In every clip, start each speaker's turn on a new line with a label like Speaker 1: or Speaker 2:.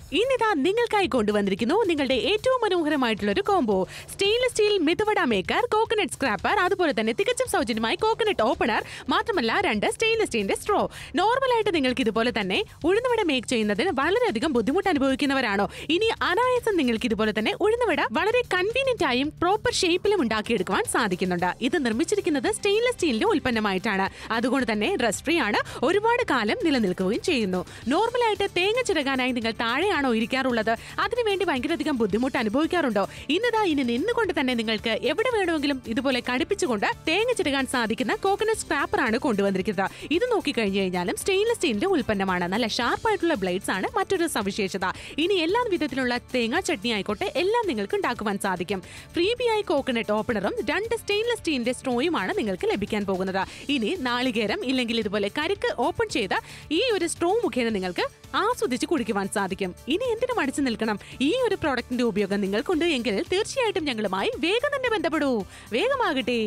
Speaker 1: ഇന്നിതാ നിങ്ങൾക്കായി കൊണ്ടുവന്നിരിക്കുന്നു നിങ്ങളുടെ ഏറ്റവും മനോഹരമായിട്ടുള്ള ഒരു combo stainless steel medu vada maker coconut scraper അതുപോലെ തന്നെ തികച്ചും സൗജന്യമായി കോക്കനട്ട് ഓപ്പണർ മാത്രമല്ല രണ്ട് സ്റ്റെയിൻലെസ് സ്റ്റീലിന്റെ സ്ട്രോ നോർമലായിട്ട് നിങ്ങൾക്ക് ഇതുപോലെ തന്നെ ഉഴുന്നുവട മേക്ക് ചെയ്യുന്നതിന് വളരെയധികം ബുദ്ധിമുട്ട് അനുഭവിക്കുന്നവരാണോ ഇനി അനായാസം നിങ്ങൾക്ക് ഇതുപോലെ തന്നെ ഉഴുന്നുവട വളരെ കൺവീനിയന്റ് ആയും പ്രോപ്പർ ഷേപ്പിലും ഉണ്ടാക്കിയെടുക്കുവാൻ സാധിക്കുന്നുണ്ട് ഇത് നിർമ്മിച്ചിരിക്കുന്നത് സ്റ്റെയിൻലെസ് സ്റ്റീലിന്റെ ഉൽപ്പന്നമായിട്ടാണ് അതുകൊണ്ട് തന്നെ റെസ്റ്റ് ഫ്രീ ആണ് ഒരുപാട് കാലം നിലനിൽക്കുകയും ചെയ്യുന്നു നോർമലായിട്ട് തേങ്ങ ചിരകാനായി നിങ്ങൾ താഴെയാണോ ഇരിക്കാറുള്ളത് അതിനുവേണ്ടി ഭയങ്കരധികം ബുദ്ധിമുട്ട് അനുഭവിക്കാറുണ്ടോ ഇന്നതാ ഇനി നിന്നുകൊണ്ട് തന്നെ നിങ്ങൾക്ക് എവിടെ വേണമെങ്കിലും ഇതുപോലെ കടുപ്പിച്ചുകൊണ്ട് തേങ്ങ ചിരകാൻ സാധിക്കുന്ന കോക്കനട്ട് സ്ക്രാപ്പർ ആണ് കൊണ്ടുവന്നിരിക്കുന്നത് ഇത് നോക്കിക്കഴിഞ്ഞു കഴിഞ്ഞാലും സ്റ്റെയിൻലെസ് സ്റ്റീലിന്റെ ഉൽപ്പന്നമാണ് നല്ല ഷാർപ്പായിട്ടുള്ള ബ്ലേഡ്സ് ആണ് മറ്റൊരു സവിശേഷത ഇനി എല്ലാ വിധത്തിലുള്ള തേങ്ങാ ചട്നി ആയിക്കോട്ടെ എല്ലാം നിങ്ങൾക്ക് ഉണ്ടാക്കുവാൻ സാധിക്കും ഫ്രീബിയായി കോക്കനട്ട് ഓപ്പണറും രണ്ട് സ്റ്റെയിൻലെസ് സ്റ്റീലിന്റെ സ്ട്രോയുമാണ് നിങ്ങൾക്ക് ലഭിക്കാൻ പോകുന്നത് ഇനി നാളികേരം ഇല്ലെങ്കിൽ ഇതുപോലെ കരിക്ക് ഓപ്പൺ ചെയ്ത ഈ ഒരു സ്ട്രോ മുഖേന നിങ്ങൾക്ക് ആസ്വദിച്ച് കുടിക്കുവാൻ സാധിക്കും ഇനി എന്തിനു മടിച്ചു നിൽക്കണം ഈ ഒരു പ്രോഡക്റ്റിന്റെ ഉപയോഗം നിങ്ങൾക്കുണ്ട് എങ്കിൽ തീർച്ചയായിട്ടും ഞങ്ങളുമായി വേഗം തന്നെ ബന്ധപ്പെടൂ വേഗമാകട്ടെ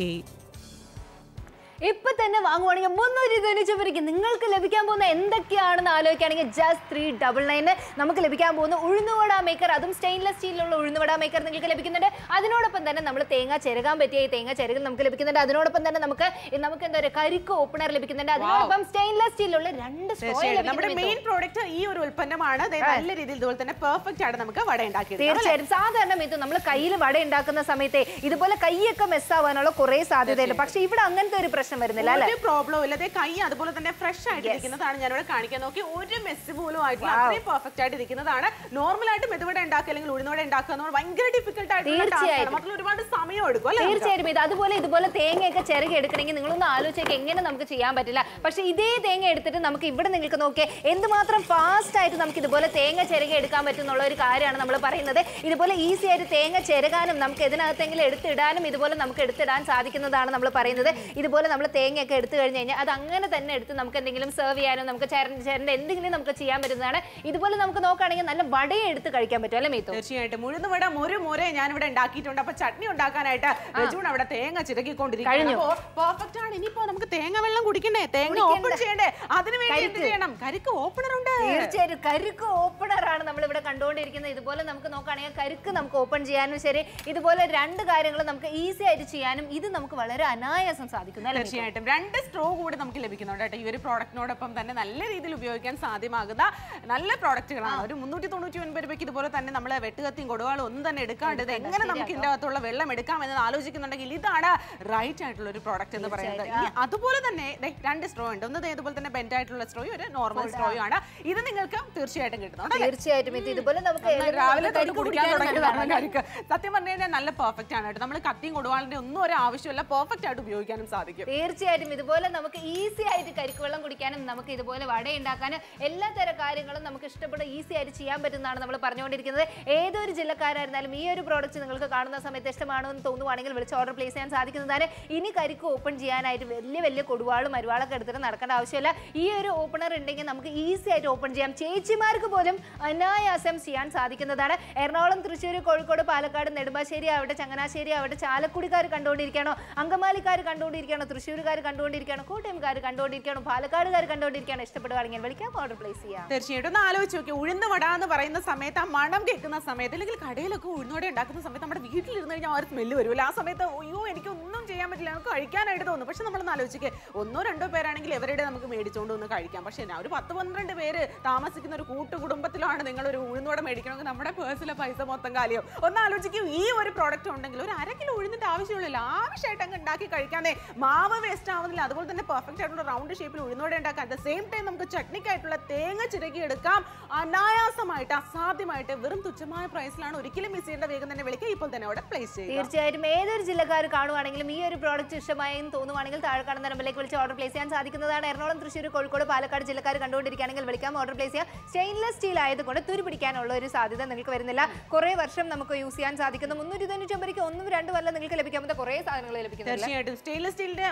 Speaker 2: ഇപ്പൊ തന്നെ വാങ്ങുവാണെങ്കിൽ മുന്നൂറ്റി തൊണ്ണൂറ്റി രൂപയ്ക്ക് നിങ്ങൾക്ക് ലഭിക്കാൻ പോകുന്ന എന്തൊക്കെയാണെന്ന് ആലോചിക്കുകയാണെങ്കിൽ ജസ്റ്റ് ത്രീ ഡബിൾ നയന് നമുക്ക് ലഭിക്കാൻ പോകുന്ന ഉഴുന്നുവട മേക്കർ അതും സ്റ്റെയിൻലെസ് സ്റ്റീലിലുള്ള ഉഴുന്നുവട മേക്കർ നിങ്ങൾക്ക് ലഭിക്കുന്നുണ്ട് അതിനോടൊപ്പം തന്നെ നമ്മൾ തേങ്ങ ചെരുകാൻ പറ്റിയ ഈ തേങ്ങ ചെരുകൽ നമുക്ക് ലഭിക്കുന്നുണ്ട് അതിനോടൊപ്പം തന്നെ നമുക്ക് നമുക്ക് എന്താ പറയുക കരിക്ക് ഓപ്പണർ ലഭിക്കുന്നുണ്ട് അതിനോടൊപ്പം സ്റ്റെയിൻലെസ് സ്റ്റീലിലുള്ള രണ്ട് straw
Speaker 3: തീർച്ചയായും നമ്മുടെ
Speaker 2: ലഭിക്കുന്നുണ്ട്
Speaker 3: മെയിൻ പ്രോഡക്റ്റ് ഈ ഒരു ഉൽപ്പന്നമാണ് ദേ നല്ല രീതിയിൽ ഇതുപോലെ തന്നെ പെർഫെക്റ്റ് ആയിട്ട് നമുക്ക് വട ഉണ്ടാക്കിയെടുക്കാം
Speaker 2: തീർച്ചയായും സാധാരണ ഇത് നമ്മൾ കയ്യിൽ വട ഉണ്ടാക്കുന്ന സമയത്ത് ഇതുപോലെ കൈയൊക്കെ മെസ്സാവാനുള്ള കുറെ സാധ്യതയുണ്ട് പക്ഷെ ഇവിടെ അങ്ങനത്തെ ഒരു പ്രശ്നം വരുന്നില്ല അല്ലെ
Speaker 3: ഒരു പ്രോബ്ലവും ഇല്ല ദേ കൈ അതുപോലെ തന്നെ ഫ്രഷ് ആയിട്ട് ഇരിക്കുന്നതാണ് ഞാനിവിടെ കാണിക്കാൻ നോക്കി ഒരു മെസ്സ് പോലും ആയിട്ടില്ല അത്രയും പെർഫെക്റ്റ് ആയിട്ട് ഇരിക്കുന്നതാണ് നോർമൽ ആയിട്ട് മെതുവട ഉണ്ടാക്കുക അല്ലെങ്കിൽ ഉഴുന്നോടെ ഉണ്ടാക്കുക എന്ന് പറഞ്ഞാൽ ഭയങ്കര ഡിഫിക്കൽട്ട് ആയിട്ടുള്ള
Speaker 2: തീർച്ചയായും.
Speaker 3: ടാസ്ക്കാണ് മാത്രമല്ല ഒരുപാട് സമയം എടുക്കും അല്ലേ നമുക്ക്?
Speaker 2: തീർച്ചയായും ഇത് അതുപോലെ ഇതുപോലെ തേങ്ങയൊക്കെ ചിരകി എടുക്കണമെങ്കിൽ നിങ്ങളൊന്ന് ആലോചിച്ചേക്ക് എങ്ങനെ നമുക്ക് ചെയ്യാൻ പറ്റില്ല പക്ഷെ ഇതേ തേങ്ങ എടുത്തിട്ട് നമുക്ക് ഇവിടെ നിങ്ങൾക്ക് നോക്കിയേ എന്തുമാത്രം ഫാസ്റ്റ് ആയിട്ട് നമുക്ക് ഇതുപോലെ തേങ്ങ ചിരകി എടുക്കാൻ പറ്റുന്നുള്ള ഒരു കാര്യമാണ് നമ്മൾ പറയുന്നത് ഇതുപോലെ ഈസി ആയിട്ട് തേങ്ങ ചിരകാനും നമുക്ക് ഇതിനകത്തെങ്കിലും എടുത്തിടാനും ഇതുപോലെ നമുക്ക് എടുത്തിടാൻ സാധിക്കുന്നതാണ് നമ്മൾ പറയുന്നത് ഇതുപോലെ നമ്മൾ തേങ്ങയൊക്കെ എടുത്തു കഴിഞ്ഞ് കഴിഞ്ഞാൽ അത് അങ്ങനെ തന്നെ എടുത്ത് നമുക്ക് എന്തെങ്കിലും സെർവ് ചെയ്യാനോ നമുക്ക് ചേരണ്ട ചേരണ്ട എന്തെങ്കിലും നമുക്ക് ചെയ്യാൻ പറ്റുന്നതാണ് ഇതുപോലെ നമുക്ക് നോക്കുകയാണെങ്കിൽ നല്ല വടയെ എടുത്ത് കഴിക്കാൻ പറ്റും അല്ലേ മീത്തു
Speaker 3: തീർച്ചയായിട്ടും ഉഴുന്നുവട ഒരു മുര ഞാനിവിടെ ഉണ്ടാക്കിയിട്ടുണ്ട് അപ്പൊ ചട്നി ഉണ്ടാക്കാനായിട്ട് രജൂൺ അവിടെ തേങ്ങ ചിരക്കിക്കൊണ്ടിരിക്കുകയാണ്
Speaker 2: കഴിഞ്ഞു.
Speaker 3: പെർഫെക്റ്റ് ആണ് ഇനിയിപ്പോ നമുക്ക് തേങ്ങ വെള്ളം കുടിക്കണ്ടേ തേങ്ങ ഓപ്പൺ ചെയ്യണ്ടേ അതിന് വേണ്ടി എന്ത് ചെയ്യണം കരിക്ക് ഓപ്പണർ ഉണ്ട്
Speaker 2: തീർച്ചയായും കരുക്ക് ഓപ്പണർ ആണ് നമ്മൾ ഇവിടെ കണ്ടുകൊണ്ടിരിക്കുന്നത് ഇതുപോലെ നമുക്ക് നോക്കുകയാണെങ്കിൽ കരുക്ക് നമുക്ക് ഓപ്പൺ ചെയ്യാനും ശരി ഇതുപോലെ രണ്ട് കാര്യങ്ങൾ നമുക്ക് ഈസി ആയിട്ട് ചെയ്യാനും ഇത് നമുക്ക് വളരെ അനായാസം സാധിക്കുന്നു അല്ലേ മിതു?
Speaker 3: തീർച്ചയായിട്ടും രണ്ട് സ്ട്രോ കൂടി നമുക്ക് ലഭിക്കുന്നുണ്ട് കേട്ടോ ഈ ഒരു പ്രോഡക്റ്റിനോടൊപ്പം തന്നെ നല്ല രീതിയിൽ ഉപയോഗിക്കാൻ സാധ്യമാകുന്ന നല്ല പ്രോഡക്റ്റുകളാണ് ഒരു മുന്നൂറ്റി തൊണ്ണൂറ്റി ഒൻപത് രൂപയ്ക്ക് ഇതുപോലെ തന്നെ നമ്മൾ വെട്ടുകത്തിയും കൊടുവാളും ഒന്നും തന്നെ എടുക്കാണ്ട് ഇത് എങ്ങനെ നമുക്ക് ഇതിന്റെ അകത്തുള്ള വെള്ളം എടുക്കാം എന്ന് ആലോചിക്കുന്നുണ്ടെങ്കിൽ ഇതാണ് റൈറ്റ് ആയിട്ടുള്ള ഒരു പ്രോഡക്റ്റ് എന്ന് പറയുന്നത് ഇനി അതുപോലെ തന്നെ ദേ രണ്ട് സ്ട്രോ ഉണ്ട് ഒന്ന് ദേ ഇതുപോലെ തന്നെ ബെൻഡ് ആയിട്ടുള്ള സ്ട്രോ ഒരു നോർമൽ സ്ട്രോ ആണ് ഇത് നിങ്ങൾക്ക് തീർച്ചയായിട്ടും കിട്ടുന്നുണ്ട് അല്ലേ?
Speaker 2: തീർച്ചയായും ഇത് ഇതുപോലെ നമുക്ക്
Speaker 3: എന്നാൽ
Speaker 2: എളുപ്പം
Speaker 3: രാവിലെ
Speaker 2: നമുക്ക്
Speaker 3: തൊട്ട്
Speaker 2: കരിക്ക്
Speaker 3: കുടിക്കാൻ
Speaker 2: കുടിക്കാനും
Speaker 3: തുടങ്ങിയതാണ്
Speaker 2: നല്ലതാണ്.
Speaker 3: കരിക്ക് സത്യം പറഞ്ഞു കഴിഞ്ഞാൽ നല്ല പെർഫെക്റ്റ് ആണ് കേട്ടോ നമ്മൾ കത്തിയും കൊടുവാളിന്റെ ഒന്നും ഒരു ആവശ്യമില്ല പെർഫെക്റ്റ് ആയിട്ട് ഉപയോഗിക്കാനും സാധിക്കും
Speaker 2: തീർച്ചയായിട്ടും ഇതുപോലെ നമുക്ക് ഈസി ആയിട്ട് കരിക്ക് വെള്ളം കുടിക്കാനും നമുക്ക് ഇതുപോലെ വട ഉണ്ടാക്കാനും എല്ലാ തരം കാര്യങ്ങളും നമുക്ക് ഇഷ്ടപ്പെട്ട ഈസി ആയിട്ട് ചെയ്യാൻ പറ്റുന്നതാണ് നമ്മൾ പറഞ്ഞുകൊണ്ടിരിക്കുന്നത് ഏതൊരു ജില്ലക്കാരായിരുന്നാലും ഈ ഒരു പ്രോഡക്റ്റ് നിങ്ങൾക്ക് കാണുന്ന സമയത്ത് ഇഷ്ടമാണോ എന്ന് തോന്നുവാണെങ്കിൽ വിളിച്ച് ഓർഡർ പ്ലേസ് ചെയ്യാൻ സാധിക്കുന്നതാണ് ഇനി കരിക്ക് ഓപ്പൺ ചെയ്യാനായിട്ട് വലിയ വലിയ കൊടുവാളും മരുവാളൊക്കെ എടുത്തിട്ട് നടക്കേണ്ട ആവശ്യമില്ല ഈ ഒരു ഓപ്പണർ ഉണ്ടെങ്കിൽ നമുക്ക് ഈസി ആയിട്ട് ഓപ്പൺ ചെയ്യാം ചേച്ചിമാർക്ക് പോലും അനായാസം ചെയ്യാൻ സാധിക്കുന്നതാണ് എറണാകുളം തൃശ്ശൂർ കോഴിക്കോട് പാലക്കാട് നെടുമ്പാശ്ശേരി ആവട്ടെ ചങ്ങനാശ്ശേരി ആവട്ടെ ചാലക്കുടിക്കാർ കണ്ടുകൊണ്ടിരിക്കണോ അങ്കമാലിക്കാർ കണ്ടുകൊണ്ടിരിക്കണോ തൃശ്ശൂർക്കാർ കണ്ടുകൊണ്ടിരിക്കണോ കോട്ടയംകാർ കണ്ടുകൊണ്ടിരിക്കണോ പാലക്കാടുകാർ കണ്ടുകൊണ്ടിരിക്കണോ ഇഷ്ടപ്പെടുകയാണെങ്കിൽ വിളിക്കാം ഓർഡർ പ്ലേസ് ചെയ്യാം
Speaker 3: തീർച്ചയായിട്ടും ഒന്ന് ആലോചിച്ച് നോക്കി ഉഴുന്ന് വട എന്ന് പറയുന്ന സമയത്ത് ആ മണം കേൾക്കുന്ന സമയത്ത് അല്ലെങ്കിൽ കടയിലൊക്കെ ഉഴുന്നോടെ ഉണ്ടാക്കുന്ന സമയത്ത് നമ്മുടെ വീട്ടിലിരുന്ന് കഴിഞ്ഞാൽ ആ ഒരു സ്മെല്ല് വരുമല്ലോ ആ സമയത്ത് അയ്യോ എനിക്ക് ഒന്നും ചെയ്യാൻ പറ്റില്ല നമുക്ക് കഴിക്കാനായിട്ട് തോന്നും പക്ഷെ നമ്മളൊന്ന് ആലോചിക്കുക ഒന്നോ രണ്ടോ പേരാണെങ്കിൽ എവരുടെ നമുക്ക് മേടിച്ചുകൊണ്ട് ഒന്ന് കഴിക്കാം പക്ഷേ ഞാൻ ഒരു പത്ത് പന്ത്രണ്ട് പേര് താമസിക്കുന്ന ഒരു കൂട്ടുകുടുംബത്തിലാണ് നിങ്ങൾ ഒരു ഉഴുന്നോടെ മേടിക്കണമെങ്കിൽ നമ്മുടെ പേഴ്സിലെ പൈസ മൊത്തം കാലിയോ ഒന്ന് ആലോചിക്കും ഈ ഒരു പ്രോഡക്റ്റ് ഉണ്ടെങ്കിൽ ഒരു അര കിലോ ഉഴുന്നിന്റെ ആവശ്യമുള്ളില്ല ആവശ്യമായിട്ട് അങ്ങ് ഉണ്ടാക്കി കഴിക്കാതെ മാവ് വേസ്റ്റ് ആവുന്നില്ല അതുപോലെ തന്നെ പെർഫെക്റ്റ് ആയിട്ടുള്ള റൗണ്ട് ഷേപ്പിൽ ഉഴുന്നോടെ ഉണ്ടാക്കാം അറ്റ് ദ സെയിം ടൈം നമുക്ക് ചട്നിക്കായിട്ടുള്ള തേങ്ങ ചിരകി എടുക്കാം അനായാസമായിട്ട് അസാധ്യമായിട്ട് വെറും തുച്ഛമായ പ്രൈസിലാണ് ഒരിക്കലും മിസ് ചെയ്യേണ്ട വേഗം തന്നെ വിളിക്കുക ഇപ്പോൾ തന്നെ അവിടെ പ്ലേസ് ചെയ്യുക
Speaker 2: തീർച്ചയായിട്ടും ഏതൊരു ജില്ലക്കാർ കാണുവാണെങ്കിലും ഈ ഒരു പ്രോഡക്റ്റ് ഇഷ്ടമായി എന്ന് തോന്നുവാണെങ്കിൽ താഴെ കാണുന്ന നമ്പറിലേക്ക് വിളിച്ച് ഓർഡർ പ്ലേസ് ചെയ്യാൻ സാധിക്കുന്നതാണ് എറണാകുളം തൃശ്ശൂർ കോഴിക്കോട് പാലക്കാട് ജില്ലക്കാർ കണ്ടുകൊണ്ടിരിക്കുകയാണെങ്കിൽ വിളിക്കാം ഓർഡർ പ്ലേസ് ചെയ്യാം സ്റ്റെയിൻലെസ് സ്റ്റീൽ ആയതുകൊണ്ട് തുരു പിടിക്കാനുള്ള ഒരു സാധ്യത നിങ്ങൾക്ക് വരുന്നില്ല കുറേ വർഷം നമുക്ക് യൂസ് ചെയ്യാൻ സാധിക്കുന്നു മുന്നൂറ്റി തൊണ്ണൂറ്റി ഒമ്പതിക്ക് ഒന്നും രണ്ടും അല്ല നിങ്ങൾക്ക് ലഭിക്കാവുന്ന കുറേ സാധനങ്ങൾ ലഭിക്കുന്നില്ല
Speaker 3: തീർച്ചയായിട്ടും സ്റ്റെയിൻലെസ് സ്റ്റീലിന്റെ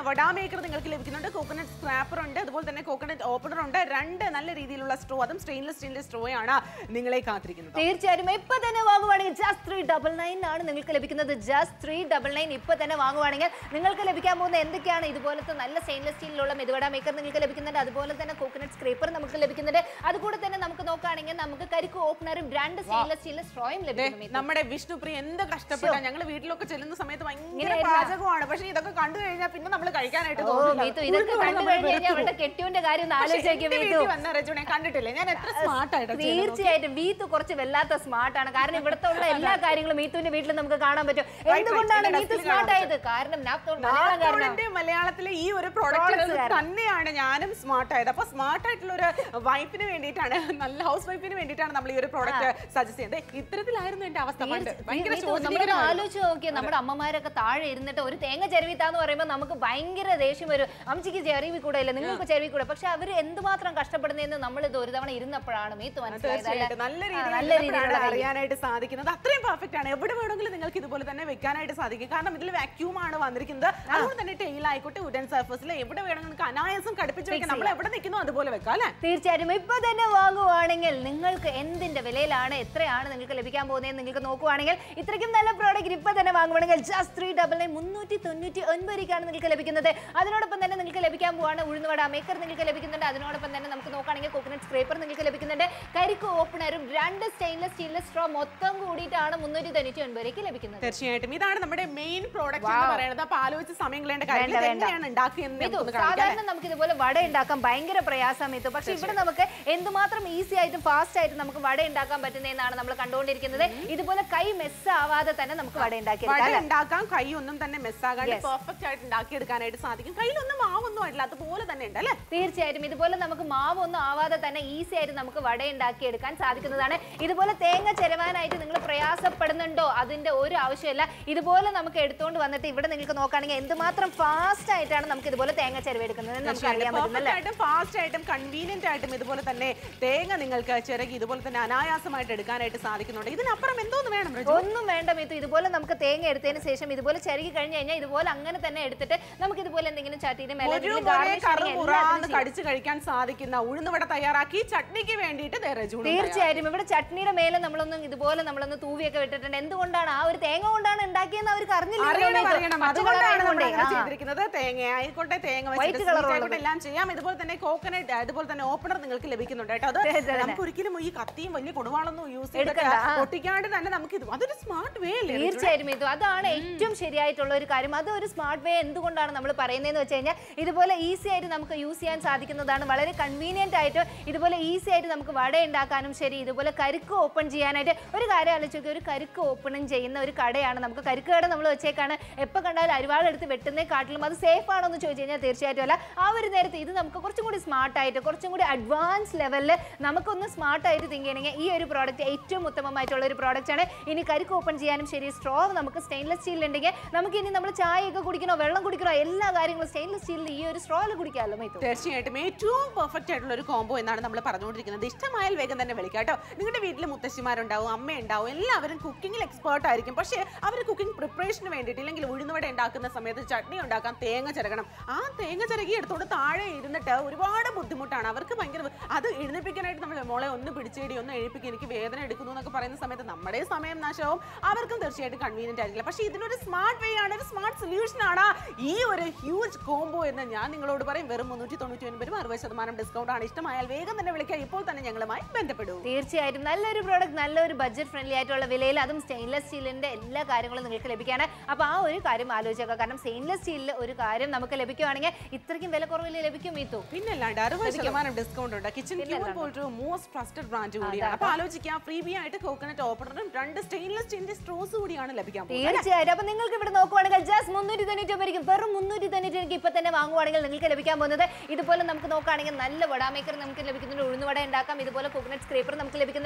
Speaker 3: വടാ മേക്കർ നിങ്ങൾക്ക് ലഭിക്കുന്നുണ്ട് കോക്കനട്ട് സ്ക്രാപ്പർ ഉണ്ട് അതുപോലെ തന്നെ കോക്കനട്ട് ഓപ്പണർ ഉണ്ട് രണ്ട് നല്ല രീതിയിലുള്ള സ്ട്രോ അതും സ്റ്റെയിൻലെസ് സ്റ്റീലിന്റെ സ്ട്രോ ആണ് നിങ്ങളെ കാത്തിരിക്കുന്നത്
Speaker 2: തീർച്ചയായും ഇപ്പൊ തന്നെ വാങ്ങുവാണെങ്കിൽ ജസ്റ്റ് ത്രീ ഡബിൾ നയൻ ആണ് നിങ്ങൾക്ക് ലഭിക്കുന്നത് ജസ്റ്റ് ത്രീ ഡബിൾ നയൻ ഇപ്പൊ തന്നെ വാങ്ങുവാണെങ്കിൽ നിങ്ങൾക്ക് ലഭിക്കാൻ പോകുന്ന എന്തൊക്കെയാണ് ഇതുപോലത്തെ നല്ല സ്റ്റെയിൻലെസ് സ്റ്റീലിലുള്ള മെതുവട മേക്കർ നിങ്ങൾക്ക് ലഭിക്കുന്നുണ്ട് അതുപോലെ തന്നെ കോക്കനട്ട് സ്ക്രേപ്പർ നമുക്ക് ലഭിക്കുന്നുണ്ട് അതുകൂടെ തന്നെ നമുക്ക് നോക്കുകയാണെങ്കിൽ നമുക്ക് കരിക്ക് ഓപ്പണറും രണ്ട് സ്റ്റെയിൻലെസ് സ്റ്റീലിലെ സ്ട്രോയും
Speaker 3: ദേ,
Speaker 2: ലഭിക്കുന്നു
Speaker 3: നമ്മുടെ വിഷ്ണുപ്രിയ എന്ത് കഷ്ടപ്പെട്ട ഞങ്ങൾ വീട്ടിലൊക്കെ ചെല്ലുന്ന സമയത്ത് ഭയങ്കര
Speaker 2: ഇങ്ങനെയായിരുന്നാ?
Speaker 3: പാചകമാണ് പക്ഷെ ഇതൊക്കെ കണ്ടു കഴിഞ്ഞാൽ പിന്നെ നമ്മൾ കഴിക്കാനായിട്ട്
Speaker 2: ഓ
Speaker 3: തോന്നില്ല.
Speaker 2: മീത്തു ഇതൊക്കെ
Speaker 3: ഉഴുന്ന്
Speaker 2: കണ്ടു
Speaker 3: നമ്മൾ
Speaker 2: കഴിഞ്ഞ് കഴിഞ്ഞാൽ
Speaker 3: വെറുത്തു
Speaker 2: അവളുടെ കെട്ടിയോന്റെ കാര്യം ഒന്ന്
Speaker 3: പക്ഷേ
Speaker 2: ആലോചിച്ചേക്കും
Speaker 3: എന്റെ
Speaker 2: മീത്തു
Speaker 3: വീട്ടിൽ വന്ന രജുനെ കണ്ടിട്ടില്ലേ ഞാൻ എത്ര സ്മാർട്ട് ആയിട്ട്
Speaker 2: തീർച്ചയായിട്ടും മീത്തു കുറച്ച് വല്ലാത്ത സ്മാർട്ട് ആണ് കാരണം ഇവിടുത്തെ ഉള്ള എല്ലാ കാര്യങ്ങളും മീത്തുവിന്റെ വീട്ടിൽ നമുക്ക് കാണാൻ പറ്റും എന്തുകൊണ്ടാണ്
Speaker 3: ഇതിന്റെ
Speaker 2: മീത്തു
Speaker 3: ഡസ്റ്റിൽ
Speaker 2: സ്മാർട്ട്
Speaker 3: കാണാൻ
Speaker 2: ആയത് കാരണം നാപ്തോൾ മലയാളക്കാരനാണ്
Speaker 3: നാത്തോളിന്റെ മലയാളത്തിലെ ഈ ഒരു
Speaker 2: Products
Speaker 3: പ്രോഡക്റ്റ്
Speaker 2: കാരണം.
Speaker 3: തന്നെയാണ് ഞാനും സ്മാർട്ട് ആയത് അപ്പൊ സ്മാർട്ട് ആയിട്ടുള്ള ഒരു വൈഫിന് വേണ്ടിയിട്ടാണ് നല്ല ഹൗസ് വൈഫിന് വേണ്ടിയിട്ടാണ് നമ്മൾ ഈ ഒരു പ്രോഡക്റ്റ് സജസ്റ്റ് ചെയ്യുന്നത് ഇത്തരത്തിലായിരുന്നു എന്റെ അവസ്ഥ പണ്ട് ഭയങ്കര
Speaker 2: മീത്തു, നമ്മളൊന്ന്
Speaker 3: ശോചനീയകരമായിരുന്നു.
Speaker 2: ആലോചിച്ച് നോക്കിയേ നമ്മുടെ അമ്മമാരൊക്കെ താഴെ ഇരുന്നിട്ട് ഒരു തേങ്ങ ചെരുവിത്താന്ന് പറയുമ്പോൾ നമുക്ക് ഭയങ്കര ദേഷ്യം വരും അമ്മച്ചിക്ക് ചെരുവി കൂടെ ഇല്ല നിങ്ങൾക്ക് ചെരുവി കൂടെ പക്ഷെ അവർ എന്തുമാത്രം കഷ്ടപ്പെടുന്നതെന്ന് നമ്മൾ ഇത് ഒരു തവണ ഇരുന്നപ്പോഴാണ് മീത്ത് മനസ്സിലായത് അല്ലേ?
Speaker 3: തീർച്ചയായിട്ടും നല്ല
Speaker 2: ആ,
Speaker 3: രീതിയിൽ
Speaker 2: നല്ല
Speaker 3: ഇരുന്നപ്പോഴാണ്
Speaker 2: രീതിയിലുള്ള
Speaker 3: അറിയാനായിട്ട് സാധിക്കുന്നത് അത്രയും പെർഫെക്റ്റ് ആണ് എവിടെ വേണമെങ്കിലും നിങ്ങൾക്ക് ഇതുപോലെ തന്നെ വെക്കാനായിട്ട് സാധിക്കും കാരണം ഇതിൽ വാക്യൂം ആണ് വന്നിരിക്കുന്നത് അതുകൊണ്ട് തന്നെ ടെയിൽ ആയിക്കോട്ടെ വുഡൻ സർഫസിൽ എവിടെ വേണമെങ്കിലും നിങ്ങൾക്ക് അനായാസം കടുപ്പിച്ച് വെക്കാം നമ്മൾ എവിടെ നിൽക്കുന്നോ അതുപോലെ വെക്കാം അല്ലേ
Speaker 2: തീർച്ചയായിട്ടും ഇപ്പൊ തന്നെ വാങ്ങുവാണെങ്കിൽ നിങ്ങൾക്ക് എന്തിന്റെ വിലയിലാണ് എത്രയാണ് നിങ്ങൾക്ക് ലഭിക്കാൻ പോകുന്നത് നിങ്ങൾക്ക് നോക്കുവാണെങ്കിൽ ഇത്രയ്ക്കും നല്ല പ്രോഡക്റ്റ് ഇപ്പൊ തന്നെ വാങ്ങുവാണെങ്കിൽ ജസ്റ്റ് ത്രീ ഡബിൾ നയൻ മുന്നൂറ്റി തൊണ്ണൂറ്റി ഒൻപത് രൂപയ്ക്കാണ് നിങ്ങൾക്ക് ലഭിക്കുന്നത് അതിനോടൊപ്പം തന്നെ നിങ്ങൾക്ക് ലഭിക്കാൻ പോവാണ് ഉഴുന്നുവട മേക്കർ നിങ്ങൾക്ക് ലഭിക്കുന്നുണ്ട് അതിനോടൊപ്പം തന്നെ നമുക്ക് നോക്കുകയാണെങ്കിൽ കോക്കനട്ട് സ്ക്രേപ്പർ നിങ്ങൾക്ക് ലഭിക്കുന്നുണ്ട് കരിക്ക് ഓപ്പണറും രണ്ട് സ്റ്റെയിൻലെസ് സ്റ്റീൽലെസ് സ്ട്രോ മൊത്തം കൂടിയിട്ടാണ് മുന്നൂറ്റി തൊണ്ണൂറ്റി ഒൻപത് രൂപയ്ക്ക് ലഭിക്കുന്നത്
Speaker 3: തീർച്ചയായിട്ടും ഇതാണ് നമ്മുടെ മെയിൻ പ്രോഡക്റ്റ് എന്ന് പറയുന്നത് അപ്പൊ ആലോചിച്ച് സമയം കളയേണ്ട കാര്യം
Speaker 2: വേണ്ട, വേണ്ട.
Speaker 3: എങ്ങനെയാണ് ഉണ്ടാക്കിയെന്ന്
Speaker 2: മിതു,
Speaker 3: നമുക്കൊന്ന് കാണിക്കാം
Speaker 2: സാധാരണ നമുക്ക് ഇതുപോലെ വട ഉണ്ടാക്കാൻ ഭയങ്കര പ്രയാസം മിതു പക്ഷെ ഇവിടെ നമുക്ക് എന്തുമാത്രം ഈസി ആയിട്ടും ഫാസ്റ്റ് ആയിട്ടും നമുക്ക് വട ഉണ്ടാക്കാൻ പറ്റുന്നതെന്നാണ് നമ്മൾ കണ്ടുകൊണ്ടിരിക്കുന്നത് ഇതുപോലെ കൈ മെസ്സ് ആവാതെ തന്നെ നമുക്ക് വട ഉണ്ടാക്കിയെടുക്കാം
Speaker 3: വട
Speaker 2: അല്ലേ?
Speaker 3: ഉണ്ടാക്കാൻ കൈ ഒന്നും തന്നെ മെസ്സാകാണ്ട്
Speaker 2: Yes.
Speaker 3: പെർഫെക്റ്റ് ആയിട്ട് ഉണ്ടാക്കിയെടുക്കാനായിട്ട് സാധിക്കും കയ്യിലൊന്നും മാവൊന്നും ആയിട്ടില്ല അതുപോലെ തന്നെ ഉണ്ട് അല്ലേ
Speaker 2: തീർച്ചയായിട്ടും ഇതുപോലെ നമുക്ക് മാവൊന്നും ആവാതെ തന്നെ ഈസി ആയിട്ട് നമുക്ക് വട ഉണ്ടാക്കി എടുക്കാൻ സാധിക്കുന്നതാണ് ഇതുപോലെ തേങ്ങ ചെരവാനായിട്ട് നിങ്ങൾ പ്രയാസപ്പെടുന്നുണ്ടോ അതിന്റെ ഒരു ആവശ്യമില്ല ഇതുപോലെ നമുക്ക് എടുത്തുകൊണ്ട് വന്നിട്ട് ഇവിടെ നിങ്ങൾക്ക് നോക്കുകയാണെങ്കിൽ എന്തുമാത്രം ഫാസ്റ്റ് ആയിട്ടാണ് നമുക്ക് ഇതുപോലെ തേങ്ങ ചെരവെടുക്കുന്നത് നമുക്ക് അറിയാൻ പറ്റും
Speaker 3: പെർഫെക്റ്റ്
Speaker 2: അല്ലേ
Speaker 3: ആയിട്ടും ഫാസ്റ്റ് ആയിട്ടും കൺവീനിയന്റ് ആയിട്ടും ഇതുപോലെ തന്നെ തേങ്ങ നിങ്ങൾക്ക് ചിറകി ഇതുപോലെ തന്നെ അനായാസമായിട്ട് എടുക്കാനായിട്ട് സാധിക്കുന്നുണ്ട് ഇതിനപ്പുറം എന്തോന്ന് വേണം രജു?
Speaker 2: ഒന്നും വേണ്ട മിത്തു ഇതുപോലെ നമുക്ക് തേങ്ങ എടുത്തതിന് ശേഷം ഇതുപോലെ ചെറുകി കഴിഞ്ഞ് കഴിഞ്ഞാൽ ഇതുപോലെ അങ്ങനെ തന്നെ എടുത്തിട്ട് നമുക്ക് ഇതുപോലെ എന്തെങ്കിലും ചട്ടിയുടെ മേലെ
Speaker 3: ഒരു
Speaker 2: എന്തെങ്കിലും
Speaker 3: മുறை
Speaker 2: garnish ആണെങ്കിൽ
Speaker 3: കറുമുറാന്ന്
Speaker 2: എല്ലാത്തിനും ചെയ്യാം.
Speaker 3: കടിച്ചു കഴിക്കാൻ സാധിക്കുന്ന ഉഴുന്നുവട തയ്യാറാക്കി ചട്നിക്ക് വേണ്ടിയിട്ട് ദേ രജു ഉണ്ട്
Speaker 2: തീർച്ചയായിട്ടും ഇവിടെ ചട്നിയുടെ മേലെ നമ്മളൊന്നും ഇതുപോലെ നമ്മളൊന്ന് തൂവിയൊക്കെ വിട്ടിട്ടുണ്ട് എന്തുകൊണ്ടാണ് ആ ഒരു തേങ്ങ കൊണ്ടാണ് ഉണ്ടാക്കിയെന്ന് അവർക്ക് അറിഞ്ഞില്ല
Speaker 3: അറിയണം അറിയണം അതുകൊണ്ടാണ് നമ്മൾ അങ്ങനെ
Speaker 2: ആ.
Speaker 3: ചെയ്തിരിക്കുന്നത് തേങ്ങ ആയിക്കോട്ടെ തേങ്ങ
Speaker 2: White
Speaker 3: വെച്ചിട്ട്
Speaker 2: colour
Speaker 3: sweet
Speaker 2: ഉള്ളത്.
Speaker 3: ആയിക്കോട്ടെ എല്ലാം ചെയ്യാം ഇതുപോലെ തന്നെ കോക്കനട്ട് അതുപോലെ തന്നെ ഓപ്പണർ നിങ്ങൾക്ക് ലഭിക്കുന്നുണ്ട് കേട്ടോ അത്
Speaker 2: അതെ, അതെ.
Speaker 3: നമുക്ക് ഒരിക്കലും ഈ കത്തിയും വലിയ കൊടുവാളൊന്നും യൂസ് ചെയ്തിട്ട്
Speaker 2: എടുക്കണ്ട, ആ.
Speaker 3: പൊട്ടിക്കാണ്ട് തന്നെ നമുക്ക് ഇത് അതൊരു സ്മാർട്ട് വേ അല്ലേ രജു?
Speaker 2: തീർച്ചയായും ഇത് അതാണ് ഏറ്റവും ശരിയായിട്ടുള്ള ഒരു കാര്യം അത് ഒരു സ്മാർട്ട് വേ എന്തുകൊണ്ടാണ് നമ്മൾ പറയുന്നതെന്ന് വെച്ച് കഴിഞ്ഞാൽ ഇതുപോലെ ഈസി ആയിട്ട് നമുക്ക് യൂസ് ചെയ്യാൻ സാധിക്കുന്നതാണ് വളരെ കൺവീനിയന്റ് ആയിട്ട് ഇതുപോലെ ഈസി ആയിട്ട് നമുക്ക് വട ഉണ്ടാക്കാനും ശരി ഇതുപോലെ കരുക്ക് ഓപ്പൺ ചെയ്യാനായിട്ട് ഒരു കാര്യം ആലോചിച്ച് നോക്കിയാൽ ഒരു കരുക്ക് ഓപ്പണിങ് ചെയ്യുന്ന ഒരു കടയാണ് നമുക്ക് കരുക്ക് കട നമ്മൾ വെച്ചേക്കാണ് എപ്പോൾ കണ്ടാലും അരിവാളെടുത്ത് വെട്ടുന്നേ കാട്ടിലും അത് സേഫ് ആണോ എന്ന് ചോദിച്ചു കഴിഞ്ഞാൽ തീർച്ചയായിട്ടും അല്ല ആ ഒരു നേരത്തെ ഇത് നമുക്ക് കുറച്ചും കൂടി സ്മാർട്ട് ആയിട്ട് കുറച്ചും കൂടി അഡ്വാൻസ് ലെവലിൽ നമുക്കൊന്ന് സ്മാർട്ട് ആയിട്ട് തിങ്ക് ചെയ്യണമെങ്കിൽ ഈ ഒരു പ്രോഡക്റ്റ് ഏറ്റവും ഉത്തമമായിട്ടുള്ള ഒരു പ്രോഡക്റ്റ് ആണ് ഇനി കരിക്ക് ഓപ്പൺ ചെയ്യാനും ശരി സ്ട്രോ നമുക്ക് സ്റ്റെയിൻലെസ് സ്റ്റീൽ ഉണ്ടെങ്കിൽ നമുക്ക് ഇനി നമ്മൾ ചായയൊക്കെ കുടിക്കണോ വെള്ളം കുടിക്കണോ എല്ലാ കാര്യങ്ങളും സ്റ്റെയിൻലെസ് സ്റ്റീലിൽ ഈ ഒരു സ്ട്രോയിൽ കുടിക്കാമല്ലോ മൈത്തു
Speaker 3: തീർച്ചയായിട്ടും ഏറ്റവും പെർഫെക്റ്റ് ആയിട്ടുള്ള ഒരു കോംബോ എന്നാണ് നമ്മൾ പറഞ്ഞുകൊണ്ടിരിക്കുന്നത് ഇഷ്ടമായാൽ വേഗം തന്നെ വിളിക്കാം കേട്ടോ നിങ്ങളുടെ വീട്ടിൽ മുത്തശ്ശിമാരുണ്ടാവും അമ്മയുണ്ടാവും എല്ലാവരും കുക്കിങ്ങിൽ എക്സ്പേർട്ട് ആയിരിക്കും പക്ഷേ അവർ കുക്കിംഗ് പ്രിപ്പറേഷന് വേണ്ടിയിട്ട് ഇല്ലെങ്കിൽ ഉഴുന്നുവട ഉണ്ടാക്കുന്ന സമയത്ത് ചട്നി ഉണ്ടാക്കാൻ തേങ്ങ ചിരകണം ആ തേങ്ങ ചിരകി എടുത്തോണ്ട് താഴെ ഇരുന്നിട്ട് ഒരുപാട് ബുദ്ധിമുട്ടാണ് അവർക്ക് ഭയങ്കര ബു- അത് എഴുന്നേപ്പിക്കാനായിട്ട് നമ്മൾ മോളെ ഒന്ന് പിടിച്ചേടി ഒന്ന് എഴുപ്പിക്കുക എനിക്ക് വേദന എടുക്കുന്നു എന്നൊക്കെ പറയുന്ന സമയത്ത് നമ്മുടെ സമയം നാശവും അവർക്കും തീർച്ചയായിട്ടും കൺവീനിയന്റ് ആയിരിക്കില്ല പക്ഷേ ഇതിനൊരു സ്മാർട്ട് വേ ആണ് ഒരു സ്മാർട്ട് സൊല്യൂഷൻ ആണ് ഈ ഒരു ഹ്യൂജ് കോംബോ എന്ന് ഞാൻ നിങ്ങളോട് പറയും വെറും മുന്നൂറ്റി തൊണ്ണൂറ്റി ഒൻപതും അറുപത് ശതമാനം ഡിസ്കൗണ്ട് ആണ് ഇഷ്ടമായാൽ വേഗം തന്നെ വിളിക്കുക ഇപ്പോൾ തന്നെ ഞങ്ങളുമായി ബന്ധപ്പെടൂ
Speaker 2: തീർച്ചയായിട്ടും നല്ലൊരു പ്രോഡക്റ്റ് നല്ലൊരു ബഡ്ജറ്റ് ഫ്രണ്ട്ലി ആയിട്ടുള്ള വിലയിൽ അതും സ്റ്റെയിൻലെസ് സ്റ്റീലിന്റെ എല്ലാ കാര്യങ്ങളും നിങ്ങൾക്ക് ലഭിക്കാണ് അപ്പോൾ ആ ഒരു കാര്യം ആലോചിച്ചേക്കാം കാരണം സ്റ്റെയിൻലെസ് സ്റ്റീലിൽ ഒരു കാര്യം നമുക്ക് ലഭിക്കുകയാണെങ്കിൽ ഇത്രയ്ക്കും വില കുറവിൽ ലഭിക്കും മീത്തു
Speaker 3: പിന്നല്ലാണ്ട് അറുപത് ശതമാനം ഡിസ്കൗണ്ട് ഉണ്ട് കിച്ചൺ ക്യൂൺ പോലൊരു മോസ്റ്റ് ട്രസ്റ്റഡ് ബ്രാൻഡ് കൂടിയാണ് അപ്പൊ ആലോചിക്കാം ഫ്രീ ബി ആയിട്ട് കോക്കനട്ട് ഓപ്പണറും രണ്ട് സ്റ്റെയിൻലെസ് സ്റ്റീലിന്റെ സ്ട്രോസ് കൂടിയാണ് ലഭിക്കാൻ പോകുന്നത്
Speaker 2: തീർച്ചയായിട്ടും അപ്പൊ നിങ്ങൾക്ക് ഇവിടെ നോക്കുവാണെങ്കിൽ ജസ്റ്റ് മുന്നൂറ്റി തൊണ്ണൂറ്റി ഒമ്പതിക്കും വെറും മുന്നൂറ്റി തൊണ്ണൂറ്റി എനിക്ക് ഇപ്പൊ തന്നെ വാങ്ങുവാണെങ്കിൽ നിങ്ങൾക്ക് ലഭിക്കാൻ പോകുന്നത് ഇതുപോലെ നമുക്ക് നോക്കുകയാണെങ്കിൽ നല്ല വട മേക്കർ നമുക്ക് ലഭിക്കുന്നുണ്ട് ഉഴുന്നുവട ഉണ്ടാക്കാം ഇതുപോലെ കോക്കനട്ട് സ്ക്രേപ്പർ നമുക്ക് ലഭിക്കുന്നുണ്ട് കരി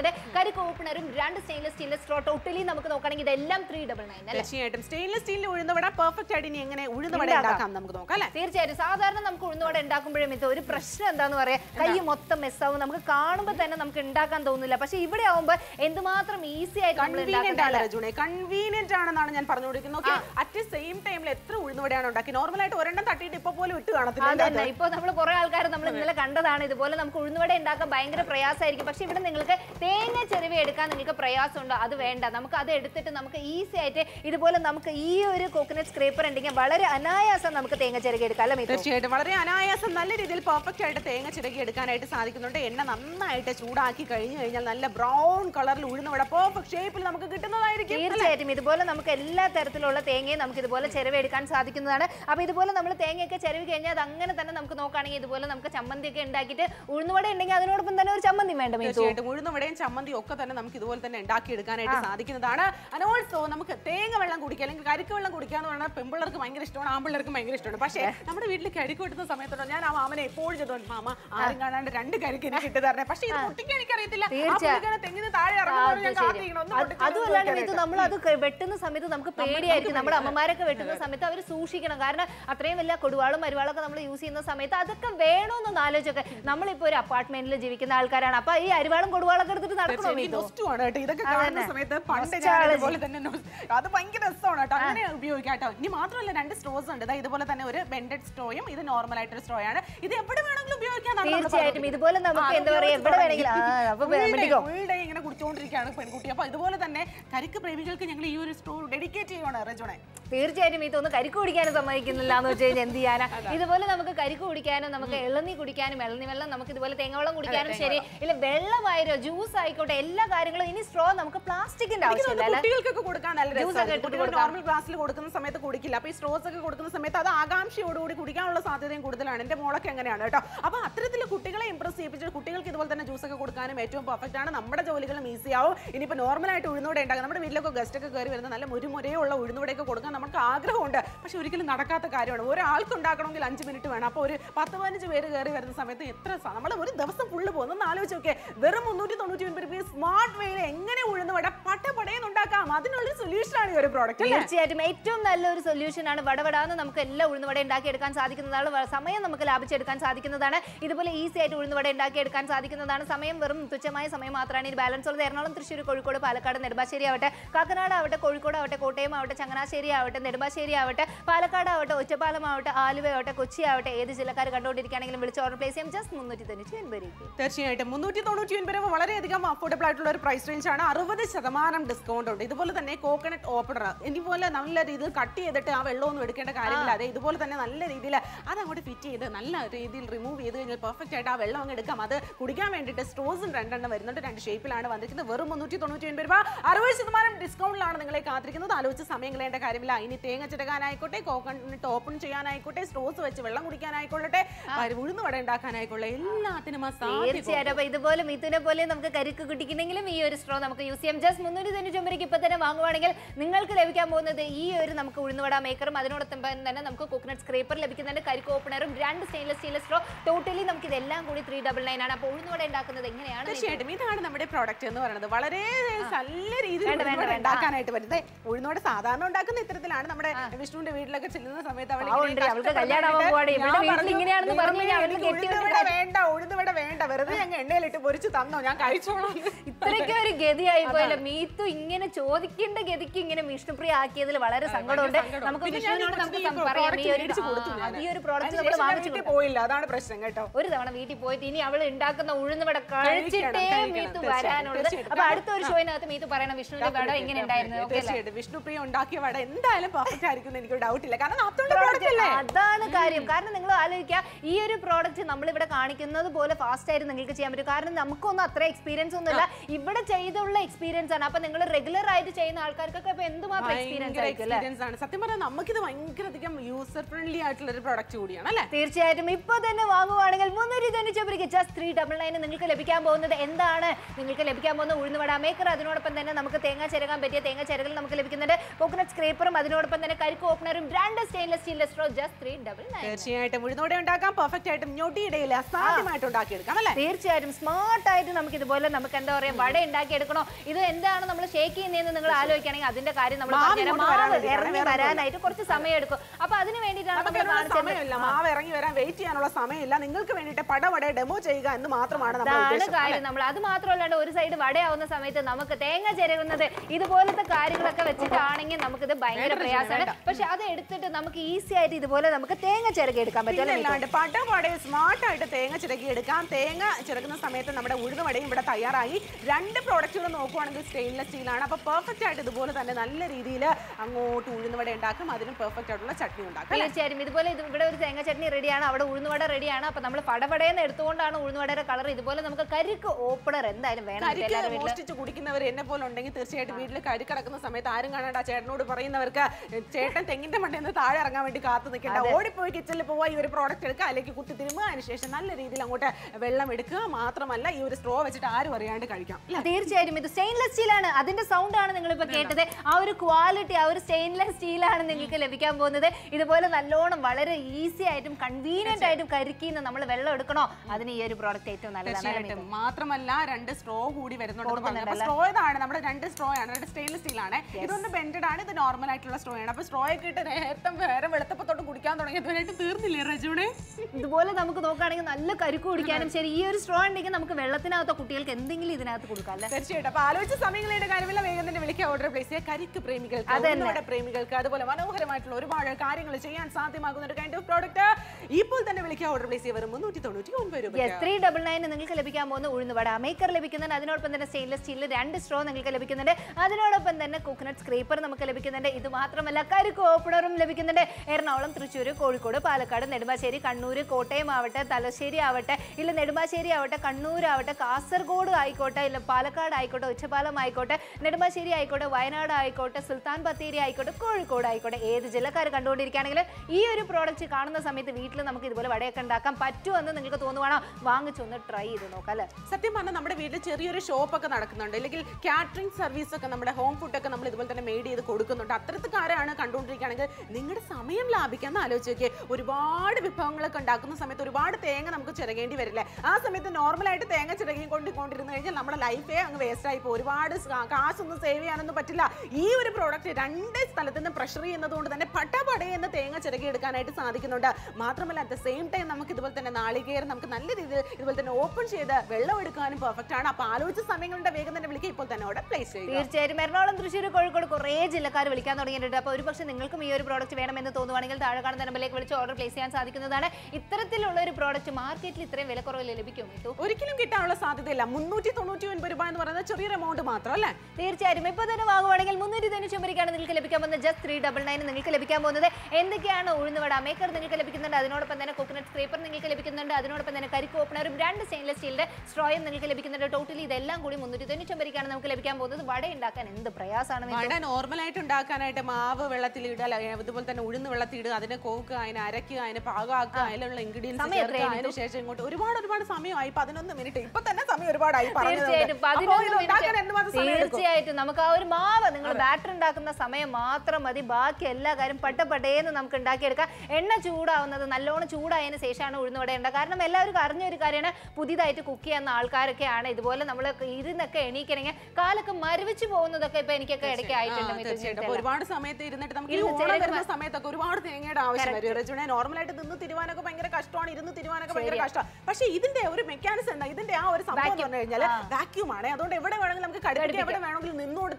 Speaker 2: കരിക്ക് ഓപ്പണറും രണ്ട് സ്റ്റെയിൻലെസ് സ്റ്റീൽ സ്ട്രോ ടോട്ടലി നമുക്ക് നോക്കുകയാണെങ്കിൽ ഇതെല്ലാം ത്രീ ഡബിൾ നയൻ അല്ലേ
Speaker 3: തീർച്ചയായിട്ടും സ്റ്റെയിൻലെസ് സ്റ്റീലിൽ ഉഴുന്നവട പെർഫെക്റ്റ് ആയിട്ട് ഇനി എങ്ങനെ ഉഴുന്നവട
Speaker 2: ഉണ്ടാക്കാം.
Speaker 3: ഉണ്ടാക്കാം നമുക്ക് നോക്കാം അല്ലേ
Speaker 2: തീർച്ചയായിട്ടും സാധാരണ നമുക്ക് ഉഴുന്നുവട ഉണ്ടാക്കുമ്പോഴും ഇത് ഒരു പ്രശ്നം എന്താന്ന് പറയാ കൈ മൊത്തം മെസ്സാവും നമുക്ക് കാണുമ്പോൾ തന്നെ നമുക്ക് ഉണ്ടാക്കാൻ തോന്നില്ല പക്ഷെ ഇവിടെ ആവുമ്പോൾ എന്തുമാത്രം ഈസി ആയിട്ട് നമ്മൾ
Speaker 3: കൺവീനിയന്റ് ആണ്
Speaker 2: ഉണ്ടാക്കുന്നത്
Speaker 3: രജുണെ കൺവീനിയന്റ് ആണെന്നാണ് ഞാൻ പറഞ്ഞുകൊടുക്കുന്നത് ഓക്കെ അറ്റ് സെയിം ടൈമിൽ എത്ര ഉഴുന്നുവടയാണ് ഉണ്ടാക്കി നോർമൽ ആയിട്ട് ഒരെണ്ണം തട്ടിയിട്ട് ഇപ്പൊ പോലും ഇട്ട് കാണത്തില്ല അതിന്റെ
Speaker 2: അതന്നെ
Speaker 3: അകത്ത്.
Speaker 2: ഇപ്പൊ നമ്മൾ കുറെ ആൾക്കാർ നമ്മൾ ഇന്നലെ കണ്ടതാണ് ഇതുപോലെ നമുക്ക് ഉഴുന്നുവട ഉണ്ടാക്കാൻ ഭയങ്കര പ്രയാസമായിരിക്കും പക്ഷെ ഇവിടെ നിങ്ങൾക്ക് തേങ്ങ ചെരുവി എടുക്കാൻ നിങ്ങൾക്ക് പ്രയാസമുണ്ടോ അത് വേണ്ട നമുക്ക് അത് എടുത്തിട്ട് നമുക്ക് ഈസി ആയിട്ട് ഇതുപോലെ നമുക്ക് ഈ ഒരു കോക്കനട്ട് സ്ക്രേപ്പർ ഉണ്ടെങ്കിൽ വളരെ അനായാസം നമുക്ക് തേങ്ങ ചെരുകി എടുക്കാം അല്ലേ മീതു?
Speaker 3: തീർച്ചയായിട്ടും വളരെ അനായാസം നല്ല രീതിയിൽ പെർഫെക്റ്റ് ആയിട്ട് തേങ്ങ ചിരകി എടുക്കാനായിട്ട് സാധിക്കുന്നുണ്ട് എണ്ണ നന്നായിട്ട് ചൂടാക്കി കഴിഞ്ഞു കഴിഞ്ഞാൽ നല്ല ബ്രൗൺ കളറിൽ ഉഴുന്നുവട പെർഫെക്റ്റ് ഷേപ്പിൽ നമുക്ക് കിട്ടുന്നതായിരിക്കും
Speaker 2: തീർച്ചയായിട്ടും ഇതുപോലെ നമുക്ക് എല്ലാ തരത്തിലുള്ള തേങ്ങയും നമുക്ക് ഇതുപോലെ ചെലവ് എടുക്കാൻ സാധിക്കുന്നതാണ് അപ്പൊ ഇതുപോലെ നമ്മൾ തേങ്ങയൊക്കെ ചെലവ് കഴിഞ്ഞാൽ അത് അങ്ങനെ തന്നെ നമുക്ക് നോക്കുകയാണെങ്കിൽ ഇതുപോലെ നമുക്ക് ചമ്മന്തി ഒക്കെ ഉണ്ടാക്കിയിട്ട് ഉഴുന്നുവട ഉണ്ടെങ്കിൽ അതിനോടൊപ്പം തന്നെ ഒരു ചമ്മന്തി വേണ്ട മീതു
Speaker 3: തീർച്ചയായിട്ടും ഉഴുന്നുവടയും ചമ്മന്തിയും ഒക്കെ തന്നെ നമുക്ക് ഇതുപോലെ തന്നെ ഉണ്ടാക്കി എടുക്കാനായിട്ട് സാധിക്കുന്നതാണ് and also നമുക്ക് തേങ്ങ വെള്ളം കുടിക്കുക അല്ലെങ്കിൽ കരിക്ക് വെള്ളം കുടിക്കുക എന്ന് പറഞ്ഞാൽ പെമ്പിള്ളേർക്ക് ഭയങ്കര ഇഷ്ടമാണ് ആമ്പിള്ളേർക്ക് ഭയങ്കര ഇഷ്ടമാണ് പക്ഷേ നമ്മുടെ വീട്ടിൽ കരിക്ക് കിട്ടുന്ന സമയത്തുണ്ടോ ഞാൻ ആ മാമനെ എപ്പോഴും ചെന്നു മാമ ആരും കാണാണ്ട് രണ്ട് കരിക്ക് എനിക്ക് ഇട്ട് തരണേ പക്ഷേ ഇത് പൊട്ടിക്കാൻ എനിക്കറിയത്തില്ല ആ
Speaker 2: തീർച്ചയായും.
Speaker 3: പുള്ളിക്കാരൻ തെങ്ങിന് താഴെ ഇറങ്ങുമ്പോൾ ഞാൻ
Speaker 2: അത് ശരി.
Speaker 3: കാത്തിരിക്കണം ഒന്ന്
Speaker 2: അത്
Speaker 3: പൊട്ടിച്ച്
Speaker 2: അതുമല്ലാണ്ട്
Speaker 3: നോക്കിയാൽ
Speaker 2: ഇത് നമ്മൾ അത് ക- വെട്ടുന്ന സമയത്ത് നമുക്ക് പേടിയായിരിക്കും നമ്മുടെ അമ്മമാരൊക്കെ വെട്ടുന്ന സമയത്ത് അവർ സൂക്ഷിക്കണം കാരണം അത്രയും വലിയ കൊടുവാളും മരുവാളൊക്കെ നമ്മൾ യൂസ് ചെയ്യുന്ന സമയത്ത് അതൊക്കെ വേണമെന്നൊന്ന് ആലോചിച്ചൊക്കെ നമ്മളിപ്പോ ഒരു അപ്പാർട്ട്മെന്റിൽ ജീവിക്കുന്ന ആൾക്കാരാണ് അപ്പൊ ഈ അരിവാളും കൊടുവാളൊക്കെ എടുത്തിട്ട് നടക്കണോ
Speaker 3: എനിക്ക്
Speaker 2: മീതു
Speaker 3: നൊസ്റ്റുമാണ് കേട്ടോ ഇതൊക്കെ കാണുന്ന സമയത്ത് പണ്ട് ഞാൻ
Speaker 2: Nostalgia.
Speaker 3: ഇതുപോലെ തന്നെ നൊസ്- അത് ഭയങ്കര രസമാണ് കേട്ടോ അങ്ങനെ ഉപയോഗിക്കാം കേട്ടോ ഇനി മാത്രമല്ല രണ്ട് സ്ട്രോസ് ഉണ്ട് ദാ ഇതുപോലെ തന്നെ ഒരു ബെൻഡഡ് സ്ട്രോയും ഇത് നോർമൽ ആയിട്ടൊരു സ്ട്രോ ആണ് ഇത് എവിടെ വേണമെങ്കിലും ഉപയോഗിക്കാം എന്നാണ് നമ്മള്
Speaker 2: തീർച്ചയായിട്ടും
Speaker 3: പറഞ്ഞത്.
Speaker 2: ഇതുപോലെ നമുക്ക്
Speaker 3: ആ, അത്
Speaker 2: എന്താ പറയാ
Speaker 3: ഉപയോഗിച്ച്
Speaker 2: എവിടെ
Speaker 3: തുടങ്ങി.
Speaker 2: വേണമെങ്കിലും ആ, അപ്പൊ
Speaker 3: Full day-
Speaker 2: മിണ്ടിക്കോ
Speaker 3: full day ഇങ്ങനെ കുടിച്ചുകൊണ്ടിരിക്കുകയാണ് പെൺകുട്ടി അപ്പൊ ഇതുപോലെ തന്നെ കരിക്ക് പ്രേമികൾക്ക് ഞങ്ങൾ ഈ ഒരു സ്ട്രോ ഡെഡിക്കേറ്റ് ചെയ്യുവാണ് റജോണെ
Speaker 2: തീർച്ചയായിട്ടും ഇതൊന്നും കരിക്ക് കുടിക്കാനും സമ്മതിക്കുന്നില്ല എന്ന് വെച്ച് കഴിഞ്ഞാൽ എന്ത് ചെയ്യാനാ ഇതുപോലെ നമുക്ക് കരിക്ക് കുടിക്കാനും നമുക്ക് ഇളനീ കുടിക്കാനും ഇളനീ വെള്ളം നമുക്ക് ഇതുപോലെ തേങ്ങവെള്ളം കുടിക്കാനും ശരി ഇല്ല വെള്ളമായിരോ ജ്യൂസ് ആയിക്കോട്ടെ എല്ലാ കാര്യങ്ങളും ഇനി സ്ട്രോ നമുക്ക് പ്ലാസ്റ്റിക്കിന്റെ ആവശ്യമില്ല അല്ലെ
Speaker 3: കുട്ടികൾക്കൊക്കെ കൊടുക്കാൻ നല്ല
Speaker 2: Juice ഒക്കെ
Speaker 3: രസമാണ്
Speaker 2: ഇട്ടിട്ട്
Speaker 3: കുട്ടികൾ നോർമൽ ക്ലാസ്സിൽ കൊടുക്കുന്ന സമയത്ത് കുടിക്കില്ല അപ്പൊ ഈ സ്ട്രോസ് ഒക്കെ കൊടുക്കുന്ന സമയത്ത് അത് ആകാംക്ഷയോടുകൂടി കുടിക്കാനുള്ള സാധ്യതയും കൂടുതലാണ് എന്റെ മോളൊക്കെ എങ്ങനെയാണ് കേട്ടോ അപ്പൊ അത്തരത്തിൽ കുട്ടികളെ ഇംപ്രസ് ചെയ്യിപ്പിച്ച് കുട്ടികൾക്ക് ഇതുപോലെ തന്നെ ജ്യൂസ് ഒക്കെ കൊടുക്കാനും ഏറ്റവും പെർഫെക്റ്റ് ആണ് നമ്മുടെ ജോലികളും ഈസി ആവും ഇനിയിപ്പോ നോർമലായിട്ട് ഉഴുന്നൂടെ ഉണ്ടാകും നമ്മുടെ വീട്ടിലൊക്കെ ഗസ്റ്റ് ഒക്കെ കയറി വരുന്ന നല്ല മുരുമുരയുള്ള ഉഴുന്നൂടെയൊക്കെ കൊടുക്കാൻ നമുക്ക് ആഗ്രഹമുണ്ട് പക്ഷെ ഒരിക്കലും നടക്കാത്ത കാര്യമാണ് ഒരാൾക്ക് ഉണ്ടാക്കണമെങ്കിൽ അഞ്ച് മിനിറ്റ് വേണം അപ്പോൾ ഒരു പത്ത് പതിനഞ്ച് പേര് കയറി വരുന്ന സമയത്ത് എത്ര നമ്മൾ ഒരു ദിവസം ഫുള്ള് പോകുന്നു ഒന്ന് ആലോചിച്ച് നോക്കിയേ വെറും മുന്നൂറ്റി തൊണ്ണൂറ്റി ഒൻപത് രൂപ സ്മാർട്ട് വേയിൽ എങ്ങനെ ഉഴുന്നുവട പട്ടപടയെന്ന് ഉണ്ടാക്കാം അതിനുള്ള സൊല്യൂഷൻ ആണ് ഈ ഒരു പ്രോഡക്റ്റ്
Speaker 2: തീർച്ചയായിട്ടും ഏറ്റവും നല്ലൊരു സൊല്യൂഷൻ ആണ് വടവടാന്ന് നമുക്ക് എല്ലാ ഉഴുന്നുവട ഉണ്ടാക്കി എടുക്കാൻ സാധിക്കുന്നതാണ് വ- സമയം നമുക്ക് ലാഭിച്ചെടുക്കാൻ സാധിക്കുന്നതാണ് ഇതുപോലെ ഈസി ആയിട്ട് ഉഴുന്നുവട ഉണ്ടാക്കി എടുക്കാൻ സാധിക്കുന്നതാണ് സമയം വെറും തുച്ഛമായ സമയം മാത്രമാണ് ഇത് ബാലൻസ് ഉള്ളത് എറണാകുളം തൃശ്ശൂർ കോഴിക്കോട് പാലക്കാട് നെടുമ്പാശ്ശേരി ആവട്ടെ കാക്കനാട് ആവട്ടെ കോഴിക്കോട് ആവട്ടെ കോട്ടയം ആവട്ടെ ചങ്ങനാശ്ശേരി ആവട്ടെ നെടുമ്പാശ്ശേരി ആവട്ടെ പാലക്കാട് ആവട്ടെ ഒറ്റപ്പാലം ആവട്ടെ ആലുവ ആവട്ടെ കൊച്ചി ആവട്ടെ ഏത് ജില്ലക്കാർ കണ്ടുകൊണ്ടിരിക്കുകയാണെങ്കിലും വിളിച്ച് ഓർഡർ പ്ലേസ് ചെയ്യാം ജസ്റ്റ് മുന്നൂറ്റി തൊണ്ണൂറ്റി ഒൻപത് രൂപ
Speaker 3: തീർച്ചയായിട്ടും മുന്നൂറ്റി തൊണ്ണൂറ്റി ഒൻപത് രൂപ വളരെയധികം അഫോർഡബിൾ ആയിട്ടുള്ള ഒരു പ്രൈസ് റേഞ്ച് ആണ് അറുപത് ശതമാനം ഡിസ്കൗണ്ട് ഉണ്ട് ഇതുപോലെ തന്നെ കോക്കനട്ട് ഓപ്പണർ ഇതുപോലെ നല്ല രീതിയിൽ കട്ട് ചെയ്തിട്ട് ആ വെള്ളമൊന്നും എടുക്കേണ്ട കാര്യമില്ല അതെ ഇതുപോലെ തന്നെ നല്ല രീതിയിൽ അത് അങ്ങോട്ട് ഫിറ്റ് ചെയ്ത് നല്ല രീതിയിൽ റിമൂവ് ചെയ്ത് കഴിഞ്ഞാൽ പെർഫെക്റ്റ് ആയിട്ട് ആ വെള്ളം അങ്ങ് എടുക്കാം അത് കുടിക്കാൻ വേണ്ടിയിട്ട് സ്ട്രോസും രണ്ടെണ്ണം വരുന്നുണ്ട് രണ്ട് ഷേപ്പിലാണ് വന്നിരിക്കുന്നത് വെറും മുന്നൂറ്റി തൊണ്ണൂറ്റി ഒൻപത് രൂപ അറുപത് ശതമാനം ഡിസ്കൗണ്ടിലാണ് നിങ്ങളെ കാത്തിരിക്കുന്നത് ആലോചിച്ച് സമയം കളയേണ്ട കാര്യമില്ല ഇനി തേങ്ങ ചിരകാനായിക്കോട്ടെ കോക്കനട്ട് ഓപ്പൺ ചെയ്യാനായിക്കോട്ടെ സ്ട്രോസ് വെച്ച് വെള്ളം കുടിക്കാനായിക്കൊള്ളട്ടെ ഉഴുന്ന് വട ഉണ്ടാക്കാനായിക്കോട്ടെ എല്ലാത്തിനും ആ സാധ്യത
Speaker 2: തീർച്ചയായിട്ടും അപ്പൊ ഇതുപോലെ മിഥുനെ പോലെ നമുക്ക് കരിക്ക് കുടിക്കണമെങ്കിലും ഈ ഒരു സ്ട്രോ നമുക്ക് യൂസ് ചെയ്യാം ജസ്റ്റ് മുന്നൂറ്റി തൊണ്ണൂറ്റി ഒമ്പതിലേക്ക് ഇപ്പൊ തന്നെ വാങ്ങുവാണെങ്കിൽ നിങ്ങൾക്ക് ലഭിക്കാൻ പോകുന്നത് ഈ ഒരു നമുക്ക് ഉഴുന്നുവട മേക്കറും അതിനോടൊപ്പം തന്നെ നമുക്ക് കോക്കനട്ട് സ്ക്രേപ്പർ ലഭിക്കുന്നുണ്ട് കരിക്ക് ഓപ്പണറും രണ്ട് സ്റ്റെയിൻലെസ് സ്റ്റീൽ സ്ട്രോ ടോട്ടലി നമുക്ക് ഇതെല്ലാം കൂടി ത്രീ ഡബിൾ നയൻ ആണ് അപ്പൊ ഉഴുന്നുവട ഉണ്ടാക്കുന്നത് എങ്ങനെയാണ്
Speaker 3: തീർച്ചയായിട്ടും ഇതാണ് നമ്മുടെ പ്രോഡക്റ്റ് എന്ന് പറയുന്നത് വളരെ നല്ല രീതിയിൽ
Speaker 2: വേണ്ട, വേണ്ട,
Speaker 3: ഉഴുന്നുവട
Speaker 2: വേണ്ട.
Speaker 3: ഉണ്ടാക്കാനായിട്ട് പറ്റുന്നത് ഉഴുന്നോട് സാധാരണ ഉണ്ടാക്കുന്ന ഇത്തരത്തിലാണ് നമ്മുടെ വിഷ്ണുവിന്റെ വീട്ടിലൊക്കെ ചെല്ലുന്ന സമയത്ത് അവൾ
Speaker 2: പാവം
Speaker 3: ഇങ്ങനെ
Speaker 2: ഉണ്ട്, അവൾക്ക്
Speaker 3: കഷ്ടപ്പെട്ട്
Speaker 2: കല്യാണം ആവാൻ പോവാണ്.
Speaker 3: ഞാൻ
Speaker 2: ഇവളുടെ വീട്ടിൽ
Speaker 3: പറഞ്ഞു,
Speaker 2: ഇങ്ങനെയാണെന്ന്
Speaker 3: "ദൈവമേ,
Speaker 2: പറഞ്ഞു കഴിഞ്ഞാൽ അവൾക്ക്
Speaker 3: എനിക്ക്
Speaker 2: കെട്ടി
Speaker 3: ഉഴുന്നുവട വേണ്ട ഉഴുന്നുവട വേണ്ട വെറുതെ ഞങ്ങൾ എണ്ണയിലിട്ട് പൊരിച്ച് തന്നോ ഞാൻ കഴിച്ചോളാം
Speaker 2: ഇത്രയ്ക്ക് ഒരു ഗതിയായി പോയല്ലോ മീത്തു ഇങ്ങനെ ചോദിക്കേണ്ട ഗതിക്ക് ഇങ്ങനെ വിഷ്ണുപ്രിയ ആക്കിയതിൽ വളരെ സങ്കടമുണ്ട്
Speaker 3: സങ്കടം.
Speaker 2: നമുക്ക്
Speaker 3: പിന്നെ ഞാൻ
Speaker 2: വിഷ്ണുവിനോട്
Speaker 3: ഈ
Speaker 2: നമുക്ക്
Speaker 3: product
Speaker 2: പറയാം ഈ ഒരു
Speaker 3: മേടിച്ച് കൊടുത്തു
Speaker 2: ആ,
Speaker 3: ഞാൻ.
Speaker 2: ഈ ഒരു പ്രോഡക്റ്റ് നമ്മൾ
Speaker 3: അതിനുശേഷം ഞാൻ
Speaker 2: വാങ്ങിച്ചു
Speaker 3: വീട്ടിൽ പോയില്ല അതാണ് പ്രശ്നം കേട്ടോ
Speaker 2: ഒരു തവണ വീട്ടിൽ പോയിട്ട് ഇനി അവൾ ഉണ്ടാക്കുന്ന ഉഴുന്നുവട കഴിച്ചിട്ടേ
Speaker 3: കഴിക്കണം,
Speaker 2: മീത്തു
Speaker 3: തീർച്ചയായും,
Speaker 2: വരാനുള്ളത്
Speaker 3: തീർച്ചയായും.
Speaker 2: അപ്പൊ അടുത്ത ഒരു ഷോയിനകത്ത് മീത്തു പറയണം വിഷ്ണുവിന്റെ വട എങ്ങനെ ഉണ്ടായിരുന്നു ഓക്കെ
Speaker 3: തീർച്ചയായിട്ടും വിഷ്ണുപ്രിയ ഉണ്ടാക്കിയ വട എന്തായാലും പെർഫെക്റ്റ് ആയിരിക്കും എനിക്ക് ഡൗട്ട് ഇല്ല കാരണം നാത്തോണ്ട് പ്രോഡക്റ്റ് അല്ലേ
Speaker 2: അതാണ് കാര്യം കാരണം നിങ്ങൾ ആലോചിക്കുക ഈ ഒരു പ്രോഡക്റ്റ് നമ്മൾ ഇവിടെ കാണിക്കുന്നത് പോലെ ഫാസ്റ്റ് ആയിട്ട് നിങ്ങൾക്ക് ചെയ്യാൻ പറ്റും കാരണം നമുക്കൊന്നും അത്ര എക്സ്പീരിയൻസ് ഒന്നുമില്ല ഇവിടെ ചെയ്തുള്ള എക്സ്പീരിയൻസ് എക്സ്പീരിയൻസ് ആണ് അപ്പൊ നിങ്ങൾ റെഗുലർ ആയിട്ട് ചെയ്യുന്ന ആൾക്കാർക്കൊക്കെ ഇപ്പൊ എന്തുമാത്രം എക്സ്പീരിയൻസ്
Speaker 3: ഭയങ്കര
Speaker 2: ആയിരിക്കും അല്ലേ
Speaker 3: എക്സ്പീരിയൻസ് ആണ് സത്യം പറഞ്ഞാൽ നമുക്കിത് ഭയങ്കര അധികം യൂസർ ഫ്രണ്ട്ലി ആയിട്ടുള്ള ഒരു പ്രൊഡക്റ്റ് കൂടിയാണ് അല്ലേ
Speaker 2: തീർച്ചയായിട്ടും ഇപ്പൊ തന്നെ വാങ്ങുവാണെങ്കിൽ മുന്നൂറ്റി തൊണ്ണൂറ്റി ജസ്റ്റ് ത്രീ ഡബിൾ നയൻ നിങ്ങൾക്ക് ലഭിക്കാൻ പോകുന്നത് എന്താണ് നിങ്ങൾക്ക് ലഭിക്കാൻ പോകുന്ന ഉഴുന്നുവട മേക്കർ അതിനോടൊപ്പം തന്നെ നമുക്ക് തേങ്ങ ചിരകാൻ പറ്റിയ തേങ്ങ ചിരകൽ നമുക്ക് ലഭിക്കുന്നുണ്ട് കോക്കനട്ട് സ്ക്രേപ്പറും അതിനോടൊപ്പം തന്നെ കരിക്ക് ഓപ്പണറും രണ്ട് stainless steel straw just three double nine
Speaker 3: തീർച്ചയായിട്ടും ഉഴുന്നോടെ ഉണ്ടാക്കാം പെർഫെക്റ്റ് ആയിട്ടും ഞൊട്ടിയിടയിൽ അസാധ്യമായിട്ട് ഉണ്ടാക്കിയെടുക്കാം അല്ലേ
Speaker 2: തീർച്ചയായിട്ടും സ്മാർട്ട് ആയിട്ട് നമുക്ക് ഇതുപോലെ നമുക്ക് എന്താ പറയാ വട ഉണ്ടാക്കി എടുക്കണോ ഇത് എന്താണ് നമ്മൾ ഷേക്ക് ചെയ്യുന്നതെന്ന് നിങ്ങൾ ആലോചിക്കുകയാണെങ്കിൽ അതിന്റെ കാര്യം നമ്മൾ
Speaker 3: മാവ്
Speaker 2: പറഞ്ഞുതരാം.
Speaker 3: ഇങ്ങോട്ട് വരാൻ
Speaker 2: മാവ്
Speaker 3: വേണ്ടിയിട്ടാണ്,
Speaker 2: ഇറങ്ങി
Speaker 3: വേറെ
Speaker 2: വരാനായിട്ട് കുറച്ച് സമയം എടുക്കും അപ്പൊ അതിന് വേണ്ടിയിട്ടാണ്
Speaker 3: നമുക്ക്
Speaker 2: നമ്മൾ
Speaker 3: അതിനുള്ള
Speaker 2: കാണിച്ചത്
Speaker 3: സമയമില്ല മാവ് ഇറങ്ങി വരാൻ വെയിറ്റ് ചെയ്യാനുള്ള സമയമില്ല നിങ്ങൾക്ക് വേണ്ടിയിട്ട് പടവട ഡെമോ ചെയ്യുക എന്ന് മാത്രമാണ് നമ്മുടെ
Speaker 2: അതാണ്
Speaker 3: ഉദ്ദേശം
Speaker 2: കാര്യം നമ്മൾ അത് മാത്രമല്ലാണ്ട് ഒരു സൈഡ് വടയാവുന്ന സമയത്ത് നമുക്ക് തേങ്ങ ചിരകുന്നത് ഇതുപോലത്തെ കാര്യങ്ങളൊക്കെ വെച്ചിട്ടാണെങ്കിൽ നമുക്കിത് ഭയങ്കര
Speaker 3: വേണ്ട,
Speaker 2: പ്രയാസമാണ്
Speaker 3: വേണ്ട.
Speaker 2: പക്ഷെ അത് എടുത്തിട്ട് നമുക്ക് ഈസി ആയിട്ട് ഇതുപോലെ നമുക്ക് തേങ്ങ ചിരകി എടുക്കാൻ പറ്റും അല്ലേ
Speaker 3: പിന്നല്ലാണ്ട് പടവടയെ സ്മാർട്ട് ആയിട്ട് തേങ്ങ ചിരകി എടുക്കാം തേങ്ങ ചിരകുന്ന സമയത്ത് നമ്മുടെ ഉഴുന്നുവടയും ഇവിടെ തയ്യാറായി രണ്ട് പ്രോഡക്റ്റുകൾ നോക്കുവാണെങ്കിൽ സ്റ്റെയിൻലെസ് സ്റ്റീലാണ് അപ്പൊ പെർഫെക്റ്റ് ആയിട്ട് ഇതുപോലെ തന്നെ നല്ല രീതിയിൽ അങ്ങോട്ട് ഉഴുന്നുവട ഉണ്ടാക്കും അതിനും പെർഫെക്റ്റ് ആയിട്ടുള്ള ചട്നി ഉണ്ടാക്കും അല്ലേ?
Speaker 2: തീർച്ചയായും ഇതുപോലെ ഇത് ഇവിടെ ഒരു തേങ്ങ ചട്നി റെഡിയാണ് അവിടെ ഉഴുന്നുവട റെഡിയാണ് അപ്പൊ നമ്മൾ പടപടയെന്ന് എടുത്തുകൊണ്ടാണ് ഉഴുന്നുവടയുടെ കളർ ഇതുപോലെ നമുക്ക് കരിക്ക് ഓപ്പണർ എന്തായാലും വേണം
Speaker 3: കരിക്ക്
Speaker 2: എല്ലാവരും വീട്ടില്
Speaker 3: മോഷ്ടിച്ച് കുടിക്കുന്നവർ എന്നെ പോലെ ഉണ്ടെങ്കിൽ തീർച്ചയായിട്ടും വീട്ടിൽ കരി കിടക്കുന്ന സമയത്ത് ആരും കാണാണ്ട് ആ ചേട്ടനോട് പറയുന്നവർക്ക് ചേട്ടൻ തെങ്ങിന്റെ മണ്ടയിൽ നിന്ന് താഴെ ഇറങ്ങാൻ വേണ്ടി കാത്തു നിൽക്കേണ്ട ഓടിപ്പോയി കിച്ചണിൽ പോവാ ഈ ഒരു പ്രോഡക്റ്റ് എടുക്കുക അല്ലെങ്കിൽ കുത്തി തിരുമുക അതിനുശേഷം നല്ല രീതിയിൽ അങ്ങോട്ട് വെള്ളം എടുക്കുക മാത്രമല്ല ഈ ഒരു സ്ട്രോ വെച്ചിട്ട് ആരും അറിയാണ്ട് കഴിക്കാം അല്ലേ?
Speaker 2: തീർച്ചയായും ഇത് സ്റ്റെയിൻലെസ് സ്റ്റീൽ ആണ് അതിന്റെ സൗണ്ട് ആണ് നിങ്ങൾ ഇപ്പൊ കേട്ടത് ആ ഒരു ക്വാളിറ്റി ആ ഒരു സ്റ്റെയിൻലെസ് സ്റ്റീൽ ആണ് നിങ്ങൾക്ക് ലഭിക്കാൻ പോകുന്നത് ഇതുപോലെ നല്ലോണം വളരെ ഈസി ആയിട്ടും കൺവീനിയന്റ് ആയിട്ടും കരുക്കിന്ന് നമ്മൾ വെള്ളം എടുക്കണോ അതിന് ഈ ഒരു പ്രോഡക്റ്റ് ഏറ്റവും നല്ലതാണ് അല്ലേ
Speaker 3: തീർച്ചയായിട്ടും മാത്രമല്ല രണ്ട് സ്ട്രോ കൂടി വരുന്നുണ്ട്
Speaker 2: കൊടുക്കുന്നുണ്ടല്ലേ?
Speaker 3: സ്ട്രോ ഇതാണ് നമ്മുടെ രണ്ട് സ്ട്രോ ആണ് രണ്ട് സ്റ്റെയിൻലെസ് സ്റ്റീൽ ആണ് ഇതൊന്ന് ബെൻഡഡ് ആണ് ഇത് നോർമൽ ആയിട്ടുള്ള സ്ട്രോ ആണ് അപ്പൊ സ്ട്രോ ഒക്കെ ഇട്ട് നേരത്തെ വേറെ വെളുത്തപ്പത്തോട്ട് കുടിക്കാൻ തുടങ്ങിയതുവരായിട്ട് തീർന്നില്ലേ റജുണേ
Speaker 2: ഇതുപോലെ നമുക്ക് നോക്കുകയാണെങ്കിൽ നല്ല കരുക്ക് കുടിക്കാനും ശരി ഈ ഒരു സ്ട്രോ ഉണ്ടെങ്കിൽ നമുക്ക് വെള്ളത്തിനകത്തോ കുട്ടികൾക്ക് എന്തെങ്കിലും ഇതിനകത്ത് കൊടുക്കാം അല്ലേ
Speaker 3: തീർച്ചയായിട്ടും അപ്പൊ ആലോചിച്ച സമയങ്ങളുടെ കാര്യമില്ല വേഗം തന്നെ വിളിക്കുക ഓർഡർ പ്ലേസ് ചെയ്യുക കരിക്ക് പ്രേമികൾക്ക് ഉഴുന്നുവട പ്രേമികൾക്ക് അതുപോലെ മനോഹരമായിട്ടുള്ള ഒരുപാട് കാര്യങ്ങൾ ചെയ്യാൻ സാധ്യമാകുന്ന ഒരു കൈൻഡ് ഓഫ് പ്രോഡക്റ്റ് ഇപ്പോൾ തന്നെ വിളിക്കുക ഓർഡർ പ്ലേസ് ചെയ്യുക വെറും മുന്നൂറ്റി തൊണ്ണൂറ്റി ഒൻപത് രൂപ
Speaker 2: ത്രീ ഡബിൾ നയൻ നിങ്ങൾക്ക് ലഭിക്കാൻ പോകുന്ന ഉഴുന്നുവട മേക്കർ ലഭിക്കുന്നുണ്ട് അതിനോടൊപ്പം തന്നെ സ്റ്റെയിൻലെസ് സ്റ്റീലിൽ രണ്ട് സ്ട്രോ നിങ്ങൾക്ക് ലഭിക്കുന്നുണ്ട് അതിനോടൊപ്പം തന്നെ കോക്കനട്ട് സ്ക്രീപ്പർ നമുക്ക് ലഭിക്കുന്നുണ്ട് ഇത് മാത്രമല്ല കരുക്ക് ഓപ്പണറും ലഭിക്കുന്നുണ്ട് എറണാകുളം തൃശ്ശൂർ കോഴിക്കോട് പാലക്കാട് നെടുമ്പാശ്ശേരി കണ്ണൂർ കോട്ടയം ആവട്ടെ തലശ്ശേരി ആവട്ടെ ഇല്ല നെടുമ്പാശ്ശേരി ആവട്ടെ കണ്ണൂർ ആവട്ടെ കാസർഗോഡ് ആയിക്കോട്ടെ ഇല്ല പാലക്കാട് ആയിക്കോട്ടെ ഒറ്റപ്പാലം ആയിക്കോട്ടെ നെടുമ്പാശ്ശേരി ആയിക്കോട്ടെ വയനാട് ആയിക്കോട്ടെ സുൽത്താൻ ബത്തേരി ആയിക്കോട്ടെ കോഴിക്കോട് ആയിക്കോട്ടെ ഏത് ജില്ലക്കാർ കണ്ടുകൊണ്ടിരിക്കുകയാണെങ്കിൽ ഈ ഒരു പ്രോഡക്റ്റ് കാണുന്ന സമയത്ത് വീട്ടിൽ നമുക്ക് ഇതുപോലെ വടയൊക്കെ ഉണ്ടാക്കാൻ പറ്റുമെന്ന് നിങ്ങൾക്ക് തോന്നുവാണോ വാങ്ങിച്ചൊന്ന് ട്രൈ ചെയ്ത് നോക്കാം അല്ലേ
Speaker 3: സത്യം പറഞ്ഞാൽ നമ്മുടെ വീട്ടിൽ ചെറിയൊരു ഷോപ്പ് ഒക്കെ നടക്കുന്നുണ്ട് അല്ലെങ്കിൽ കാറ്ററിംഗ് സർവീസ് ഒക്കെ നമ്മുടെ ഹോം ഫുഡ് ഒക്കെ നമ്മൾ ഇതുപോലെ തന്നെ മെയ്ഡ് ചെയ്ത് കൊടുക്കുന്നുണ്ട് അത്തരത്തിൽക്കാരാണ് കണ്ടുകൊണ്ടിരിക്കുകയാണെങ്കിൽ നിങ്ങളുടെ സമയം ലാഭിക്കാൻ ആലോചിച്ച് നോക്കിയേ ഒരുപാട് വിഭവങ്ങളൊക്കെ ഉണ്ടാക്കുന്ന സമയത്ത് ഒരുപാട് തേങ്ങ നമുക്ക് ചിരകേണ്ടി വരില്ലേ ആ സമയത്ത് നോർമലായിട്ട് തേങ്ങ ചിരകി കൊണ്ട് കൊണ്ടിരുന്നു കഴിഞ്ഞാൽ നമ്മുടെ ലൈഫേ അങ്ങ് വേസ്റ്റ് ആയി പോകും ഒരുപാട് സ- കാശൊന്നും സേവ് ചെയ്യാനൊന്നും പറ്റില്ല ഈ ഒരു പ്രോഡക്റ്റ് രണ്ട് സ്ഥലത്ത് നിന്ന് പ്രഷർ ചെയ്യുന്നത് കൊണ്ട് തന്നെ പടപടയെന്ന് തേങ്ങ ചിരകി എടുക്കാനായിട്ട് സാധിക്കുന്നുണ്ട് മാത്രമല്ല അറ്റ് ദ സെയിം ടൈം നമുക്ക് ഇതുപോലെ തന്നെ നാളികേരം നമുക്ക് നല്ല രീതിയിൽ ഇതുപോലെ തന്നെ ഓപ്പൺ ചെയ്ത് വെള്ളം എടുക്കാനും പെർഫെക്റ്റ് ആണ് അപ്പൊ ആലോചിച്ച സമയങ്ങളുടെ വേഗം തന്നെ വിളിക്കുക ഇപ്പോൾ തന്നെ അവിടെ പ്ലേസ് ചെയ്യുക
Speaker 2: തീർച്ചയായും എറണാകുളം തൃശ്ശൂർ കോഴിക്കോട് കുറേ ജില്ലക്കാർ വിളിക്കാൻ തുടങ്ങിയിട്ടുണ്ട് അപ്പോൾ ഒരു പക്ഷേ നിങ്ങൾക്കും ഈ ഒരു പ്രോഡക്റ്റ് വേണമെന്ന് തോന്നുവാണെങ്കിൽ താഴെ കാണുന്ന നമ്പറിലേക്ക് വിളിച്ച് ഓർഡർ പ്ലേസ് ചെയ്യാൻ സാധിക്കുന്നതാണ് ഇത്തരത്തിലുള്ള ഒരു പ്രോഡക്റ്റ് മാർക്കറ്റിൽ ഇത്രയും വിലക്കുറവിൽ ലഭിക്കും ഇതു
Speaker 3: ഒരിക്കലും കിട്ടാനുള്ള സാധ്യതയില്ല മുന്നൂറ്റി തൊണ്ണൂറ്റി ഒൻപത് രൂപ എന്ന് പറയുന്നത് ചെറിയൊരു എമൗണ്ട് മാത്രം അല്ലേ
Speaker 2: തീർച്ചയായും ഇപ്പോൾ തന്നെ വാങ്ങുവാണെങ്കിൽ മുന്നൂറ്റി തൊണ്ണൂറ്റി ഒമ്പതിക്കാണ് നിങ്ങൾക്ക് ലഭിക്കാൻ പോകുന്നത് ജസ്റ്റ് ത്രീ ഡബിൾ നയൻ നിങ്ങൾക്ക് ലഭിക്കാൻ പോകുന്നത് എന്തൊക്കെയാണ് ഉഴുന്നുവട മേക്കർ നിങ്ങൾക്ക് ലഭിക്കുന്നുണ്ട് അതിനോടൊപ്പം തന്നെ കോക്കനട്ട് സ്ക്രേപ്പർ നിങ്ങൾക്ക് ലഭിക്കുന്നുണ്ട് അതിനോടൊപ്പം തന്നെ കരിക്ക് ഓപ്പണറും രണ്ട് സ്റ്റെയിൻലെസ് സ്റ്റീലിന്റെ സ്ട്രോയും നിങ്ങൾക്ക് ലഭിക്കുന്നുണ്ട് ടോട്ടലി ഇതെല്ലാം കൂടി മുന്നൂറ്റി തൊണ്ണൂറ്റി ഒമ്പതിക്കാണ് നമുക്ക് ലഭിക്കാൻ പോകുന്നത് വട ഉണ്ടാക്കാൻ എന്ത് പ്രയാസമാണ് മിതു?
Speaker 3: വട നോർമലായിട്ട് ഉണ്ടാക്കാനായിട്ട് മാവ് വെള്ളത്തിലിടുക അല്ല അതുപോലെ തന്നെ ഉഴുന്ന് വെള്ളത്തിലിടുക അതിനെ കോക്കുക അതിനെ അരയ്ക്കുക അതിനെ പാകമാക്കുക അതിലുള്ള ഇൻഗ്രീഡിയൻസ്
Speaker 2: സമയം
Speaker 3: ചേർക്കുക
Speaker 2: എത്രയായി
Speaker 3: അതിന് ശേഷം ഇങ്ങോട്ട് ഒരുപാട് ഒരുപാട് സമയമായി പതിനൊന്ന് മിനിറ്റ് ഇപ്പൊ തന്നെ സമയം ഒരുപാടായി
Speaker 2: തീർച്ചയായിട്ടും
Speaker 3: പറഞ്ഞത് അപ്പോൾ ഇത്
Speaker 2: പതിനൊന്ന്
Speaker 3: ഉണ്ടാക്കാൻ എന്തുമാത്രം
Speaker 2: മിനിറ്റ്
Speaker 3: സമയം എടുക്കും
Speaker 2: തീർച്ചയായിട്ടും നമുക്ക് ആ ഒരു മാവ് നിങ്ങൾ ബാറ്റർ ഉണ്ടാക്കുന്ന സമയം മാത്രം മതി ബാക്കി എല്ലാ കാര്യം പട്ടപ്പട്ടേന്ന് നമുക്ക് ഉണ്ടാക്കിയെടുക്കാം എണ്ണ ചൂടാവുന്നത് നല്ലോണം ചൂടായതിനു ശേഷമാണ് ഉഴുന്നുവട ഉണ്ടാക്കുക കാരണം എല്ലാവരും അറിഞ്ഞ ഒരു കാര്യമാണ് പുതിയതായിട്ട് കുക്ക് ചെയ്യുന്ന ആൾക്കാരൊക്കെയാണ് ഇതുപോലെ നമ്മൾ ഇരുന്നൊക്കെ എണീക്കണമെങ്കിൽ കാലൊക്കെ മരവിച്ച് പോകുന്നതൊക്കെ ഇപ്പൊ എനിക്കൊക്കെ ഇടയ്ക്ക് ആയിട്ടുണ്ട്
Speaker 3: ആ,
Speaker 2: മിഥുൻ
Speaker 3: തീർച്ചയായിട്ടും
Speaker 2: ചേട്ടൻ.
Speaker 3: അപ്പൊ ഒരുപാട് സമയത്ത് ഇരുന്നിട്ട് നമുക്ക് ഈ
Speaker 2: ഇരുന്ന്
Speaker 3: ഓണം
Speaker 2: ചിലര്
Speaker 3: വരുന്ന സമയത്തൊക്കെ ഒരുപാട് തേങ്ങയുടെ ആവശ്യം വരും റജുണെ നോർമലായിട്ട് നിന്ന് തിരുവാനൊക്കെ ഭയങ്കര കഷ്ടമാണ് ഇരുന്ന് തിരുവാനൊക്കെ ഭയങ്കര കഷ്ടമാണ് പക്ഷേ ഇതിന്റെ ഒരു മെക്കാനിസം എന്താ ഇതിന്റെ ആ ഒരു സംഭവം എന്ന് പറഞ്ഞു കഴിഞ്ഞാൽ വാക്യൂം ആണ് അതുകൊണ്ട് എവിടെ വേണമെങ്കിലും നമുക്ക് കടുപ്പിക്കാം എവിടെ വേണമെങ്കിലും നിന്നുകൊടുത്ത്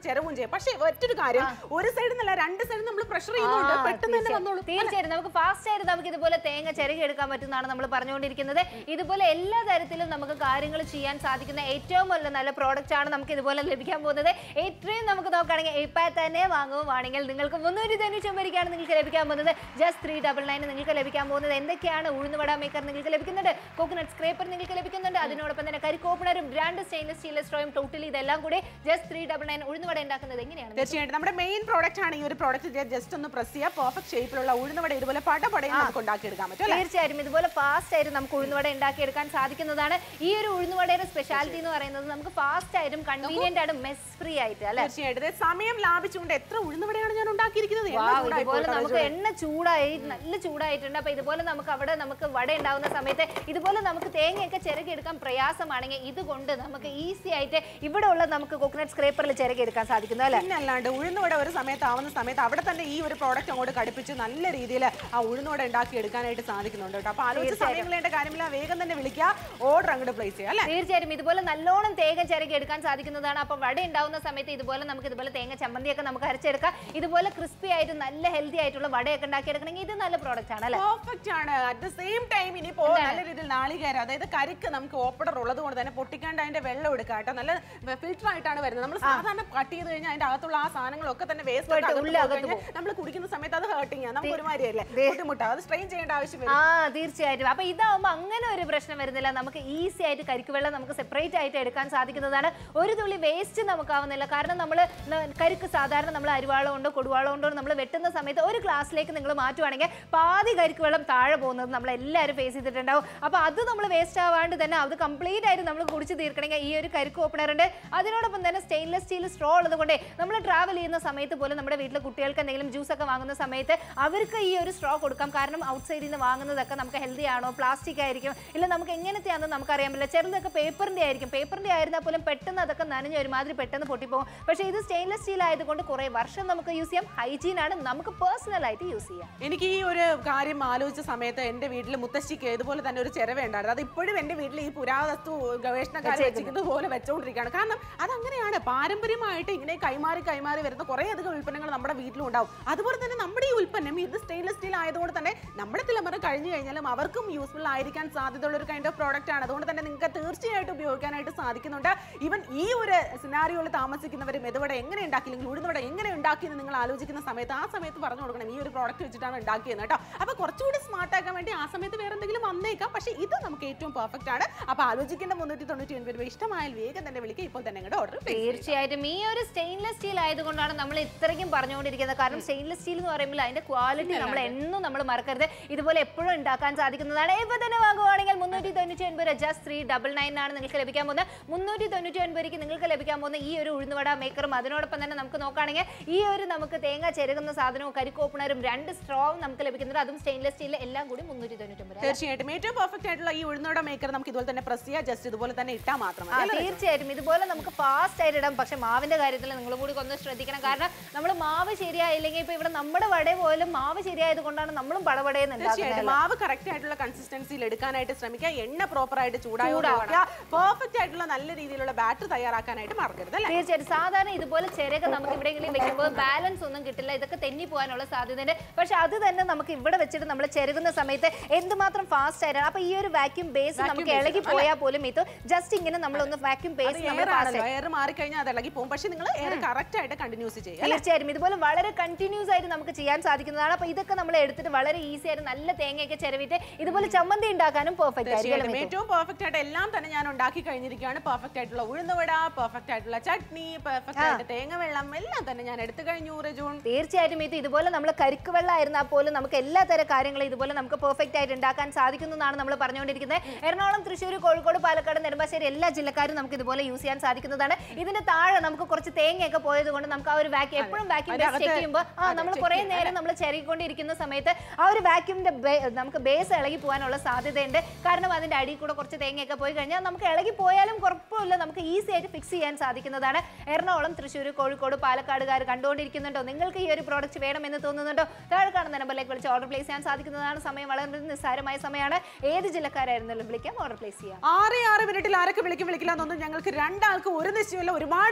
Speaker 3: ചെലവും ചെയ്യും പക്ഷേ ഒറ്റൊരു കാര്യം ഒരു സൈഡിൽ നിന്നല്ല രണ്ട് സൈഡിൽ നമ്മൾ പ്രഷർ ചെയ്യുന്നുണ്ട്
Speaker 2: ആ,
Speaker 3: പെട്ടെന്ന് തന്നെ
Speaker 2: തീർച്ചയായും.
Speaker 3: വന്നോളൂ
Speaker 2: തീർച്ചയായും നമുക്ക് ഫാസ്റ്റ് ആയിട്ട് നമുക്ക് ഇതുപോലെ തേങ്ങ ചിരകി എടുക്കാൻ പറ്റുന്നതാണ് നമ്മൾ പറഞ്ഞുകൊണ്ടിരിക്കുന്നത് ഇതുപോലെ എല്ലാ തരത്തിലും നമുക്ക് കാര്യങ്ങൾ ചെയ്യാൻ സാധിക്കുന്ന ഏറ്റവും നല്ല നല്ല പ്രോഡക്റ്റ് ആണ് നമുക്ക് ഇതുപോലെ ലഭിക്കാൻ പോകുന്നത് ഏറ്റവും നമുക്ക് നോക്കുകയാണെങ്കിൽ ഇപ്പം തന്നെ വാങ്ങുവാണെങ്കിൽ നിങ്ങൾക്ക് മുന്നൂറ്റി തൊണ്ണൂറ്റി ഒമ്പതിക്കാണ് നിങ്ങൾക്ക് ലഭിക്കാൻ പോകുന്നത് ജസ്റ്റ് ത്രീ ഡബിൾ നയൻ നിങ്ങൾക്ക് ലഭിക്കാൻ പോകുന്നത് എന്തൊക്കെയാണ് ഉഴുന്നുവട മേക്കർ നിങ്ങൾക്ക് ലഭിക്കുന്നുണ്ട് കോക്കനട്ട് സ്ക്രേപ്പർ നിങ്ങൾക്ക് ലഭിക്കുന്നുണ്ട് അതിനോടൊപ്പം തന്നെ കരിക്കോപ്പണറും രണ്ട് സ്റ്റെയിൻലെസ് സ്റ്റീൽ സ്ട്രോയും ടോട്ടലി ഇതെല്ലാം കൂടി ജസ്റ്റ് ത്രീ ഡബിൾ നയൻ ഉഴുന്നുവട ഉണ്ടാക്കുന്നത് എങ്ങനെയാണ്
Speaker 3: തീർച്ചയായിട്ടും നമ്മുടെ മെയിൻ പ്രോഡക്റ്റ് ആണ് ഈ ഒരു പ്രോഡക്റ്റ് ജസ്റ്റ് ഒന്ന് പ്രസ് ചെയ്യുക പെർഫെക്റ്റ് ഷേപ്പിലുള്ള ഉഴുന്നവട ഇതുപോലെ പടപടയും നമുക്ക് ഉണ്ടാക്കിയെടുക്കാൻ പറ്റും അല്ലേ
Speaker 2: തീർച്ചയായും ഇതുപോലെ ഫാസ്റ്റ് ആയിട്ട് നമുക്ക് ഉഴുന്നുവട ഉണ്ടാക്കിയെടുക്കാൻ സാധിക്കുന്നതാണ് ഈ ഒരു ഉഴുന്നുവടയുടെ സ്പെഷ്യാലിറ്റി എന്ന് പറയുന്നത് നമുക്ക് ഫാസ്റ്റ് ആയിട്ടും കൺവീനിയന്റ് ആയിട്ടും മെസ് ഫ്രീ ആയിട്ട് അല്ലെ
Speaker 3: തീർച്ചയായിട്ടും ഇത് സമയം ലാഭിച്ചുകൊണ്ട് എത്ര ഉഴുന്നവടയാണ് ഞാൻ ഉണ്ടാക്കിയിരിക്കുന്നത് എണ്ണ
Speaker 2: വാവ്,
Speaker 3: ചൂടായി
Speaker 2: ഇതുപോലെ
Speaker 3: പോയി
Speaker 2: നമുക്ക് എണ്ണ ചൂടായി നല്ല ചൂടായിട്ടുണ്ട് അപ്പൊ ഇതുപോലെ നമുക്ക് അവിടെ നമുക്ക് വട ഉണ്ടാവുന്ന സമയത്ത് ഇതുപോലെ നമുക്ക് തേങ്ങയൊക്കെ ചിരകി എടുക്കാൻ പ്രയാസമാണെങ്കിൽ ഇതുകൊണ്ട് നമുക്ക് ഈസി ആയിട്ട് ഇവിടെ ഉള്ള നമുക്ക് കോക്കനട്ട് സ്ക്രേപ്പറിൽ ചിരകി എടുക്കാൻ സാധിക്കുന്നു അല്ലെ
Speaker 3: പിന്നെ അല്ലാണ്ട് ഉഴുന്നുവട ഒരു സമയത്ത് ആവുന്ന സമയത്ത് അവിടെ തന്നെ ഈ ഒരു പ്രോഡക്റ്റ് അങ്ങോട്ട് കടുപ്പിച്ച് നല്ല രീതിയിൽ ആ ഉഴുന്നുവട ഉണ്ടാക്കി എടുക്കാനായിട്ട് സാധിക്കുന്നുണ്ട് കേട്ടോ അപ്പൊ ആലോചിച്ച് സമയം കളയേണ്ട കാര്യമില്ല വേഗം തന്നെ വിളിക്കുക ഓർഡർ അങ്ങോട്ട് പ്ലേസ് ചെയ്യുക അല്ലേ
Speaker 2: തീർച്ചയായും ഇതുപോലെ നല്ലോണം തേങ്ങ ചിരകി എടുക്കാൻ സാധിക്കുന്നതാണ് അപ്പൊ വട ഉണ്ടാവുന്ന സമയത്ത് ഇതുപോലെ നമുക്ക് ഇതുപോലെ തേങ്ങ ചമ്മന്തിയൊക്കെ നമുക്ക് അരച്ചെടുക്കാം ഇതുപോലെ ക്രിസ്പി ആയിട്ട് നല്ല ഹെൽത്തി ആയിട്ടുള്ള വടയൊക്കെ ഉണ്ടാക്കി എടുക്കണമെങ്കിൽ ഇത് നല്ല പ്രോഡക്റ്റ് ആണ് അല്ലെ
Speaker 3: പെർഫെക്റ്റ് ആണ് അറ്റ് ദ സെയിം ടൈം ഇനിയിപ്പോ നല്ല രീതിയിൽ നാളികേരം അതായത് കരിക്ക് നമുക്ക് ഓപ്പണർ ഉള്ളത് കൊണ്ട് തന്നെ പൊട്ടിക്കാണ്ട് അതിന്റെ വെള്ളം എടുക്കാം കേട്ടോ നല്ല ഫിൽറ്റർ ആയിട്ടാണ് വരുന്നത് നമ്മൾ സാധാരണ കട്ട് ചെയ്ത് കഴിഞ്ഞാൽ അതിന്റെ അകത്തുള്ള ആ സാധനങ്ങളൊക്കെ തന്നെ വേസ്റ്റ്
Speaker 2: ഉള്ളിൽ
Speaker 3: നമ്മൾ കുടിക്കുന്ന സമയത്ത് അത് ഹേർട്ടിങ് ആണ് നമുക്ക് ഒരുമാതിരിയല്ലേ ബുദ്ധിമുട്ടാ അത് സ്ട്രെയിൻ ചെയ്യേണ്ട ആവശ്യം വരും
Speaker 2: ആ തീർച്ചയായിട്ടും അപ്പൊ ഇതാവുമ്പോ അങ്ങനെ ഒരു പ്രശ്നം വരുന്നില്ല നമുക്ക് ഈസി ആയിട്ട് കരിക്ക് വെള്ളം നമുക്ക് സെപ്പറേറ്റ് ആയിട്ട് എടുക്കാൻ സാധിക്കുന്നതാണ് ഒരു തുള്ളി വേസ്റ്റ് നമുക്കാവുന്നില്ല കാരണം നമ്മൾ കരിക്ക് സാധാരണ നമ്മൾ അരിവാളം കൊണ്ടോ കൊടുവാളം കൊണ്ടോ നമ്മൾ വെട്ടുന്ന സമയത്ത് ഒരു ഗ്ലാസ്സിലേക്ക് നിങ്ങൾ മാറ്റുവാണെങ്കിൽ പാതി കരിക്ക് വെള്ളം താഴെ പോകുന്നത് നമ്മൾ എല്ലാവരും ഫേസ് ചെയ്തിട്ടുണ്ടാവും അപ്പൊ അത് നമ്മൾ വേസ്റ്റ് ആവാണ്ട് തന്നെ അത് കംപ്ലീറ്റ് ആയിട്ട് നമ്മൾ കുടിച്ച് തീർക്കണമെങ്കിൽ ഈ ഒരു കരിക്ക് ഓപ്പണർ ഉണ്ട് അതിനോടൊപ്പം തന്നെ സ്റ്റെയിൻലെസ് സ്റ്റീൽ സ്ട്രോ ഉള്ളത് കൊണ്ട് നമ്മൾ ട്രാവൽ ചെയ്യുന്ന സമയത്ത് പോലും നമ്മുടെ വീട്ടിലെ കുട്ടികൾക്ക് എന്തെങ്കിലും ജ്യൂസ് ഒക്കെ വാങ്ങുന്ന സമയത്ത് അവർക്ക് ഈ ഒരു സ്ട്രോ കൊടുക്കാം കാരണം ഔട്ട് സൈഡിൽ നിന്ന് വാങ്ങുന്നതൊക്കെ നമുക്ക് ഹെൽത്തി ആണോ പ്ലാസ്റ്റിക് ആയിരിക്കും ഇല്ല നമുക്ക് എങ്ങനത്തെയാണെന്ന് നമുക്ക് അറിയാൻ പറ്റില്ല ചിലതൊക്കെ പേപ്പറിന്റെ ആയിരിക്കും പേപ്പറിന്റെ ആയിരുന്നാൽ പോലും പെട്ടെന്ന് അതൊക്കെ നനഞ്ഞ് ഒരുമാതിരി പെട്ടെന്ന് പൊട്ടിപ്പോകും പക്ഷേ ഇത് സ്റ്റെയിൻലെസ് സ്റ്റീൽ ആയതുകൊണ്ട് കുറേ വർഷം നമുക്ക് യൂസ് ചെയ്യാം ഹൈജീൻ ആണ് നമുക്ക് പേഴ്സണൽ ആയിട്ട് യൂസ് ചെയ്യാം
Speaker 3: എനിക്ക് ഈ ഒരു കാര്യം ആലോചിച്ച സമയത്ത് എന്റെ വീട്ടിൽ മുത്തശ്ശിക്ക് ഇതുപോലെ തന്നെ ഒരു ചെരവ ഉണ്ടായിരുന്നു അത് ഇപ്പോഴും എന്റെ വീട്ടിൽ ഈ പുരാവസ്തു ഗവേഷണക്കാർ വെച്ചിരിക്കുന്നത് പോലെ വെച്ചുകൊണ്ടിരിക്കുകയാണ് കാരണം അതങ്ങനെയാണ് പാരമ്പര്യമായിട്ട് ഇങ്ങനെ കൈമാറി കൈമാറി വരുന്ന കുറേ അധികം ഉൽപ്പന്നങ്ങൾ നമ്മുടെ വീട്ടിലും ഉണ്ടാവും അതുപോലെ തന്നെ നമ്മുടെ ഈ ഉൽപ്പന്നം ഇത് സ്റ്റെയിൻലെസ് സ്റ്റീൽ ആയതുകൊണ്ട് തന്നെ നമ്മുടെ തലമുറ കഴിഞ്ഞു കഴിഞ്ഞാലും അവർക്കും യൂസ്ഫുൾ ആയിരിക്കാൻ സാധ്യതയുള്ള ഒരു കൈൻഡ് ഓഫ് പ്രോഡക്റ്റ് ആണ് അതുകൊണ്ട് തന്നെ നിങ്ങൾക്ക് തീർച്ചയായിട്ടും ഉപയോഗിക്കാനായിട്ട് സാധിക്കുന്നുണ്ട് ഈവൻ ഈ ഒരു സിനാരിയോയിൽ താമസിക്കുന്നവർ മെതുവട എങ്ങനെ ഉണ്ടാക്കി അല്ലെങ്കിൽ ഉഴുന്നുവട എങ്ങനെ ഉണ്ടാക്കി എന്ന് നിങ്ങൾ ആലോചിക്കുന്ന സമയത്ത് ആ സമയത്ത് പറഞ്ഞു കൊടുക്കണം ഈ ഒരു പ്രോഡക്റ്റ് വെച്ചിട്ടാണ് ഉണ്ടാക്കിയത് കേട്ടോ അപ്പൊ കുറച്ചുകൂടി സ്മാർട്ട് ആക്കാൻ വേണ്ടി ആ സമയത്ത് വേറെ എന്തെങ്കിലും വന്നേക്കാം പക്ഷേ ഇത് നമുക്ക് ഏറ്റവും പെർഫെക്റ്റ് ആണ് അപ്പൊ ആലോചിക്കേണ്ട മുന്നൂറ്റി തൊണ്ണൂറ്റി ഒൻപത് രൂപ ഇഷ്ടമായാൽ വേഗം തന്നെ വിളിക്കുക ഇപ്പോൾ തന്നെ നിങ്ങളുടെ ഓർഡർ
Speaker 2: തീർച്ചയായിട്ടും ഈ ഒരു സ്റ്റെയിൻലെസ് സ്റ്റീൽ ആയതുകൊണ്ടാണ് നമ്മൾ ഇത്രയ്ക്കും പറഞ്ഞുകൊണ്ടിരിക്കുന്നത് കാരണം സ്റ്റെയിൻലെസ് സ്റ്റീൽ എന്ന് പറയുമ്പോൾ അതിന്റെ ക്വാളിറ്റി നമ്മൾ എന്നും നമ്മൾ മറക്കരുത് ഇതുപോലെ എപ്പോഴും ഉണ്ടാക്കാൻ സാധിക്കുന്നതാണ് ഇപ്പൊ തന്നെ വാങ്ങുവാണെങ്കിൽ മുന്നൂറ്റി തൊണ്ണൂറ്റി ഒൻപത് ജസ്റ്റ് ത്രീ ഡബിൾ നയൻ ആണ് നിങ്ങൾക്ക് ലഭിക്കാൻ പോകുന്നത് മുന്നൂറ്റി തൊണ്ണൂറ്റി ഒൻപതിക്ക് നിങ്ങൾക്ക് ലഭിക്കാൻ പോകുന്ന ഈ ഒരു ഉഴുന്നുവട മേക്കറും അതിനോടൊപ്പം തന്നെ നമുക്ക് നോക്കുകയാണെങ്കിൽ ഈ ഒരു നമുക്ക് തേങ്ങ ചെരുകുന്ന സാധനവും കരിക്കോപ്പണറും രണ്ട് സ്ട്രോവും നമുക്ക് ലഭിക്കുന്നത് അതും സ്റ്റെയിൻലെസ് സ്റ്റീൽ എല്ലാം കൂടി മുന്നൂറ്റി തൊണ്ണൂറ്റി ഒൻപത്
Speaker 3: തീർച്ചയായിട്ടും ഏറ്റവും പെർഫെക്റ്റ് ആയിട്ടുള്ള ഈ ഉഴുന്നോട മേക്കർ നമുക്ക് ഇതുപോലെ തന്നെ പ്രസ് ചെയ്യുക ജസ്റ്റ് ഇതുപോലെ തന്നെ ഇട്ടാൽ മാത്രം
Speaker 2: ആ,
Speaker 3: മതി അല്ലേ?
Speaker 2: തീർച്ചയായിട്ടും ഇതുപോലെ നമുക്ക് ഫാസ്റ്റ് ആയിട്ട് ഇടാം പക്ഷെ മാവിന്റെ കാര്യത്തിൽ നിങ്ങളും കൂടി ഒന്ന് ശ്രദ്ധിക്കണം കാരണം നമ്മൾ മാവ് ശരിയായില്ലെങ്കിൽ ഇപ്പൊ ഇവിടെ നമ്മുടെ വട പോലും മാവ് ശരിയായത് കൊണ്ടാണ് നമ്മളും പടപടയെന്ന്
Speaker 3: തീർച്ചയായിട്ടും മാവ് കറക്റ്റ് ആയിട്ടുള്ള കൺസിസ്റ്റൻസിയിൽ എടുക്കാനായിട്ട് ശ്രമിക്കുക എണ്ണ പ്രോപ്പർ ആയിട്ട് ചൂടായി പെർഫെക്റ്റ് ആയിട്ടുള്ള നല്ല രീതിയിലുള്ള ബാറ്റർ തയ്യാറാക്കാനായിട്ട് മറക്കരുത് അല്ലേ
Speaker 2: തീർച്ചയായിട്ടും സാധാരണ ഇതുപോലെ ചിരക നമുക്ക് എവിടെയെങ്കിലും വെക്കുമ്പോൾ ബാലൻസ് ഒന്നും കിട്ടില്ല ഇതൊക്കെ തെന്നി പോകാനുള്ള സാധ്യതയുണ്ട് പക്ഷെ അത് തന്നെ നമുക്ക് ഇവിടെ വെച്ചിട്ട് നമ്മൾ ചെരുകുന്ന സമയത്ത് എന്തുമാത്രം ഫാസ്റ്റ് ആയിട്ടാണ് അപ്പൊ ഈ ഒരു വാക്യൂം ബേസ് നമുക്ക് ഇളകി പോയാൽ പോലും ഇത് ജസ്റ്റ് ഇങ്ങനെ നമ്മളൊന്ന് വാക്യൂം ബേസ് നമ്മൾ
Speaker 3: എയർ
Speaker 2: fast
Speaker 3: ആണല്ലോ എയർ മാറിക്കഴിഞ്ഞാൽ അത് ഇളകി പോകും പക്ഷെ നിങ്ങൾ എയർ കറക്റ്റ് ആയിട്ട് കണ്ടിന്യൂസ് ചെയ്യുക
Speaker 2: തീർച്ചയായും ഇതുപോലെ വളരെ കണ്ടിന്യൂസ് ആയിട്ട് നമുക്ക് ചെയ്യാൻ സാധിക്കുന്നതാണ് അപ്പൊ ഇതൊക്കെ നമ്മൾ എടുത്തിട്ട് വളരെ ഈസി ആയിട്ട് നല്ല തേങ്ങയൊക്കെ ചെരവിട്ട് ഇതുപോലെ ചമ്മന്തി ഉണ്ടാക്കാനും പെർഫെക്റ്റ് ആയിരിക്കും
Speaker 3: തീർച്ചയായിട്ടും ഏറ്റവും പെർഫെക്റ്റ് ആയിട്ട് എല്ലാം തന്നെ ഞാൻ ഉണ്ടാക്കി കഴിഞ്ഞിരിക്കുകയാണ് പെർഫെക്റ്റ് ആയിട്ടുള്ള ഉഴുന്നുവട പെർഫെക്റ്റ് ആയിട്ടുള്ള ചട്നി പെർഫെക്റ്റ് ആയിട്ട് തേങ്ങ വെള്ളം എല്ലാം തന്നെ ഞാൻ എടുത്തു കഴിഞ്ഞു റജൂൺ
Speaker 2: തീർച്ചയായിട്ടും ഇത് ഇതുപോലെ നമ്മൾ കരിക്ക് വെള്ളമായിരുന്നാൽ പോലും നമുക്ക് എല്ലാ തരം കാര്യങ്ങളും ഇതുപോലെ നമുക്ക് പെർഫെക്റ്റ് ആയിട്ട് ഉണ്ടാക്കാൻ സാധിക്കുന്നതാണ് നമ്മൾ പറഞ്ഞുകൊണ്ടിരിക്കുന്നത് എറണാകുളം തൃശ്ശൂർ കോഴിക്കോട് പാലക്കാട് നെടുമ്പാശ്ശേരി എല്ലാ ജില്ലക്കാരും നമുക്ക് ഇതുപോലെ യൂസ് ചെയ്യാൻ സാധിക്കുന്നതാണ് ഇതിന്റെ താഴെ നമുക്ക് കുറച്ച് തേങ്ങയൊക്കെ പോയത് കൊണ്ട് നമുക്ക് ആ ഒരു വാക്യൂം എപ്പോഴും വാക്യൂം ബേസ് ചെക്ക് ചെയ്യുമ്പോൾ ആ നമ്മൾ കുറേ നേരം നമ്മൾ ചെറിക്കൊണ്ടിരിക്കുന്ന സമയത്ത് ആ ഒരു വാക്യൂമിന്റെ നമുക്ക് ബേസ് ഇളകി പോകാനുള്ള സാധ്യതയുണ്ട് കാരണം അതിന്റെ അടിയിൽ കൂടെ കുറച്ച് തേങ്ങയൊക്കെ പോയി കഴിഞ്ഞാൽ നമുക്ക് ഇളകി പോയാലും കുഴപ്പമില്ല നമുക്ക് ഈസി ആയിട്ട് ഫിക്സ് ചെയ്യാൻ സാധിക്കുന്നതാണ് എറണാകുളം തൃശ്ശൂർ കോഴിക്കോട് പാലക്കാടുകാർ കണ്ടുകൊണ്ടിരിക്കുന്നുണ്ടോ നിങ്ങൾക്ക് ഈ ഒരു പ്രോഡക്റ്റ് വേണമെന്ന് തോന്നുന്നുണ്ടോ താഴെ കാണുന്ന നമ്പറിലേക്ക് വിളിച്ച് ഓർഡർ പ്ലേസ് ചെയ്യാൻ സാധിക്കുന്നതാണ് സമയം വളരെ നിസ്സാരമായ സമയമാണ് ഏത് ജില്ലക്കാരായിരുന്നാലും വിളിക്കാം ഓർഡർ പ്ലേസ് ചെയ്യാം
Speaker 3: ആറ് ആറ് മിനിറ്റിൽ ആരൊക്കെ വിളിക്കും വിളിക്കില്ല എന്നൊന്നും ഞങ്ങൾക്ക് രണ്ടാൾക്ക് ഒരു നിശ്ചയമില്ല ഒരുപാട് കോൾസ്